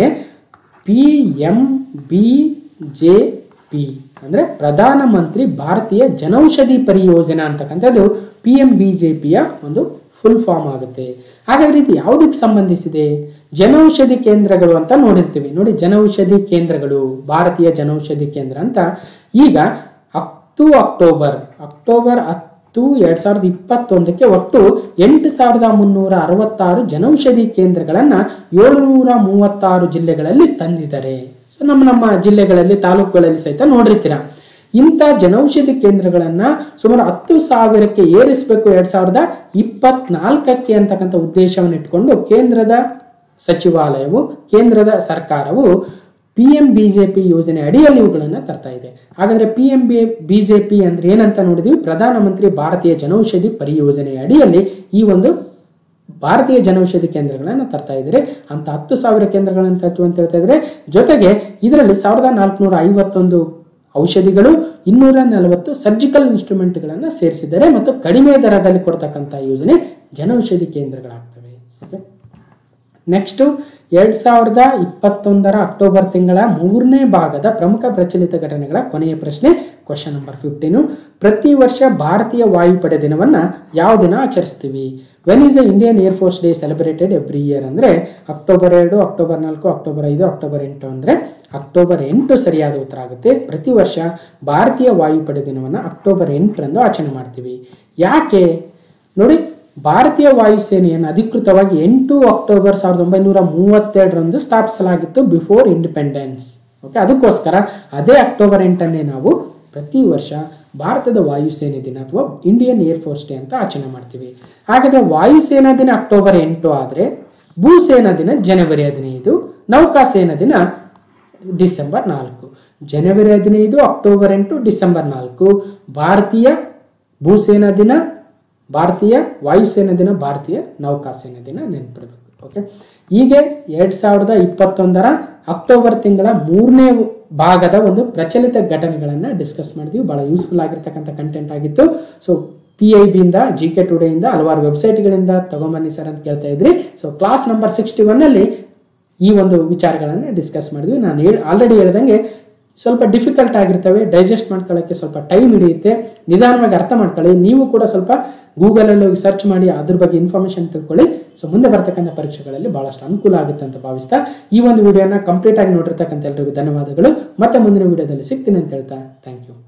P M B J P ಅಂದರೆ ಪ್ರಧಾನಮಂತ್ರಿ ಭಾರತೀಯ ಜನೌಷಧಿ ಪರಿಯೋಜನಾ ಅಂತಕ್ಕಂಥದ್ದು ಪಿ ಎಂ ಬಿ ಜೆ ಪಿಯ ಒಂದು ಫುಲ್ ಫಾರ್ಮ್ ಆಗುತ್ತೆ ಹಾಗಾದ್ರೆ ಇದು ಯಾವುದಕ್ಕೆ ಸಂಬಂಧಿಸಿದೆ ಜನೌಷಧಿ ಕೇಂದ್ರಗಳು ಅಂತ ನೋಡಿರ್ತೀವಿ ನೋಡಿ ಜನೌಷಧಿ ಕೇಂದ್ರಗಳು ಭಾರತೀಯ ಜನೌಷಧಿ ಕೇಂದ್ರ ಅಂತ ಈಗ ಹತ್ತು ಅಕ್ಟೋಬರ್ ಅಕ್ಟೋಬರ್ ಹತ್ತು ಎರಡ್ ಸಾವಿರದ ಇಪ್ಪತ್ತೊಂದಕ್ಕೆ ಒಟ್ಟು ಎಂಟು ಸಾವಿರದ ಮುನ್ನೂರ ಅರವತ್ತಾರು ಜನೌಷಧಿ ಕೇಂದ್ರಗಳನ್ನ ಏಳುನೂರ ಮೂವತ್ತಾರು ಜಿಲ್ಲೆಗಳಲ್ಲಿ ತಂದಿದ್ದಾರೆ ಸೊ ನಮ್ಮ ನಮ್ಮ ಜಿಲ್ಲೆಗಳಲ್ಲಿ ತಾಲೂಕುಗಳಲ್ಲಿ ಸಹಿತ ನೋಡಿರ್ತೀರ ಇಂಥ ಜನೌಷಧಿ ಕೇಂದ್ರಗಳನ್ನ ಸುಮಾರು ಹತ್ತು ಸಾವಿರಕ್ಕೆ ಏರಿಸಬೇಕು ಎರಡ್ ಸಾವಿರದ ಇಪ್ಪತ್ನಾಲ್ಕಕ್ಕೆ ಅಂತಕ್ಕಂಥ ಉದ್ದೇಶವನ್ನು ಇಟ್ಕೊಂಡು ಕೇಂದ್ರದ ಸಚಿವಾಲಯವು ಕೇಂದ್ರದ ಸರ್ಕಾರವು P M B J P ಯೋಜನೆ ಅಡಿಯಲ್ಲಿ ಇವುಗಳನ್ನು ತರ್ತಾ ಇದೆ ಹಾಗಾದ್ರೆ P M B B J P ಅಂದ್ರೆ ಏನಂತ ನೋಡಿದ್ವಿ ಪ್ರಧಾನಮಂತ್ರಿ ಭಾರತೀಯ ಜನೌಷಧಿ ಪರಿಯೋಜನೆ ಅಡಿಯಲ್ಲಿ ಈ ಒಂದು ಭಾರತೀಯ ಜನೌಷಧಿ ಕೇಂದ್ರಗಳನ್ನು ತರ್ತಾ ಇದ್ದಾರೆ ಅಂತ ಹತ್ತು ಸಾವಿರ ಕೇಂದ್ರಗಳನ್ನು ತರ್ತು ಅಂತ ಹೇಳ್ತಾ ಇದ್ದಾರೆ ಜೊತೆಗೆ ಇದರಲ್ಲಿ ಸಾವಿರದ ನಾಲ್ಕುನೂರ ಐವತ್ತೊಂದು ಔಷಧಿಗಳು ಇನ್ನೂರ ನಲವತ್ತು ಸರ್ಜಿಕಲ್ ಇನ್ಸ್ಟ್ರೂಮೆಂಟ್ಗಳನ್ನು ಸೇರಿಸಿದ್ದಾರೆ ಮತ್ತು ಕಡಿಮೆ ದರದಲ್ಲಿ ಕೊಡ್ತಕ್ಕಂಥ ಯೋಜನೆ ಜನೌಷಧಿ ಕೇಂದ್ರಗಳಾಗ್ತವೆ ಓಕೆ ನೆಕ್ಸ್ಟ್ ಎರಡ್ ಸಾವಿರದ ಇಪ್ಪತ್ತೊಂದರ ಅಕ್ಟೋಬರ್ ತಿಂಗಳ ಮೂರನೇ ಭಾಗದ ಪ್ರಮುಖ ಪ್ರಚಲಿತ ಘಟನೆಗಳ ಕೊನೆಯ ಪ್ರಶ್ನೆ ಕ್ವಶನ್ ನಂಬರ್ ಫಿಫ್ಟೀನು ಪ್ರತಿ ವರ್ಷ ಭಾರತೀಯ ವಾಯುಪಡೆ ದಿನವನ್ನ ಯಾವ ದಿನ ಆಚರಿಸ್ತೀವಿ when is the Indian air force day celebrated every year ಅಂದ್ರೆ ಅಕ್ಟೋಬರ್ ಎರಡು ಅಕ್ಟೋಬರ್ ನಾಲ್ಕು ಅಕ್ಟೋಬರ್ ಐದು ಅಕ್ಟೋಬರ್ ಎಂಟು ಅಂದ್ರೆ ಅಕ್ಟೋಬರ್ ಎಂಟು ಸರಿಯಾದ ಉತ್ತರ ಆಗುತ್ತೆ ಪ್ರತಿ ವರ್ಷ ಭಾರತೀಯ ವಾಯುಪಡೆ ದಿನವನ್ನ ಅಕ್ಟೋಬರ್ ಎಂಟರಂದು ಆಚರಣೆ ಮಾಡ್ತೀವಿ ಯಾಕೆ ನೋಡಿ ಭಾರತೀಯ ವಾಯುಸೇನೆಯನ್ನು ಅಧಿಕೃತವಾಗಿ ಎಂಟು ಅಕ್ಟೋಬರ್ ಸಾವಿರದ ಒಂಬೈನೂರ ಮೂವತ್ತೆರಡರಂದು ಸ್ಥಾಪಿಸಲಾಗಿತ್ತು ಬಿಫೋರ್ ಇಂಡಿಪೆಂಡೆನ್ಸ್ ಓಕೆ ಅದಕ್ಕೋಸ್ಕರ ಅದೇ ಅಕ್ಟೋಬರ್ ಎಂಟನ್ನೇ ನಾವು ಪ್ರತಿ ವರ್ಷ ಭಾರತದ ವಾಯುಸೇನೆ ದಿನ ಅಥವಾ ಇಂಡಿಯನ್ ಏರ್ ಫೋರ್ಸ್ ಡೇ ಅಂತ ಆಚರಣೆ ಮಾಡ್ತೀವಿ ಹಾಗಾದ್ರೆ ವಾಯುಸೇನಾ ದಿನ ಅಕ್ಟೋಬರ್ ಎಂಟು ಆದರೆ ಭೂಸೇನಾ ದಿನ ಜನವರಿ ಹದಿನೈದು ನೌಕಾಸೇನಾ ದಿನ ಡಿಸೆಂಬರ್ ನಾಲ್ಕು ಜನವರಿ ಹದಿನೈದು ಅಕ್ಟೋಬರ್ ಎಂಟು ಡಿಸೆಂಬರ್ ನಾಲ್ಕು ಭಾರತೀಯ ಭೂಸೇನಾ ದಿನ ಭಾರತೀಯ ವಾಯುಸೇನಾ ದಿನ ಭಾರತೀಯ ನೌಕಾಸೇನಾ ದಿನ ನೆನಪಿರಬೇಕು ಓಕೆ ಹೀಗೆ ಎರಡು ಸಾವಿರದ ಇಪ್ಪತ್ತೊಂದರ ಅಕ್ಟೋಬರ್ ತಿಂಗಳ ಮೂರನೇ ಭಾಗದ ಒಂದು ಪ್ರಚಲಿತ ಘಟನೆಗಳನ್ನು ಡಿಸ್ಕಸ್ ಮಾಡಿದ್ವಿ ಭಾಳ ಯೂಸ್ಫುಲ್ ಆಗಿರ್ತಕ್ಕಂಥ ಕಂಟೆಂಟ್ ಆಗಿತ್ತು ಸೊ ಪಿ ಐ ಬಿಯಿಂದ ಜಿ ಕೆ ಟುಡೆಯಿಂದ ಹಲವಾರು ವೆಬ್ಸೈಟ್ಗಳಿಂದ ತಗೊಂಬನ್ನಿ ಸರ್ ಅಂತ ಕೇಳ್ತಾ ಇದ್ರಿ ಸೊ ಕ್ಲಾಸ್ ನಂಬರ್ ಸಿಕ್ಸ್ಟಿ ಒನ್ನಲ್ಲಿ ಈ ಒಂದು ವಿಚಾರಗಳನ್ನು ಡಿಸ್ಕಸ್ ಮಾಡಿದ್ವಿ ನಾನು ಹೇಳಿ ಆಲ್ರೆಡಿ ಹೇಳ್ದಂಗೆ ಸ್ವಲ್ಪ ಡಿಫಿಕಲ್ಟ್ ಆಗಿರ್ತವೆ ಡೈಜೆಸ್ಟ್ ಮಾಡ್ಕೊಳ್ಳೋಕ್ಕೆ ಸ್ವಲ್ಪ ಟೈಮ್ ಹಿಡಿಯುತ್ತೆ ನಿಧಾನವಾಗಿ ಅರ್ಥ ಮಾಡ್ಕೊಳ್ಳಿ ನೀವು ಕೂಡ ಸ್ವಲ್ಪ ಗೂಗಲಲ್ಲಿ ಹೋಗಿ ಸರ್ಚ್ ಮಾಡಿ ಅದ್ರ ಬಗ್ಗೆ ಇನ್ಫಾರ್ಮೇಷನ್ ತಿಳ್ಕೊಳ್ಳಿ ಸೊ ಮುಂದೆ ಬರ್ತಕ್ಕಂಥ ಪರೀಕ್ಷೆಗಳಲ್ಲಿ ಭಾಳಷ್ಟು ಅನುಕೂಲ ಆಗುತ್ತೆ ಅಂತ ಭಾವಿಸ್ತಾ ಈ ಒಂದು ವಿಡಿಯೋನ ಕಂಪ್ಲೀಟ್ ಆಗಿ ನೋಡಿರ್ತಕ್ಕಂಥ ಎಲ್ರಿಗೂ ಧನ್ಯವಾದಗಳು ಮತ್ತೆ ಮುಂದಿನ ವಿಡಿಯೋದಲ್ಲಿ ಸಿಗ್ತೀನಿ ಅಂತ ಹೇಳ್ತಾ ಥ್ಯಾಂಕ್ ಯು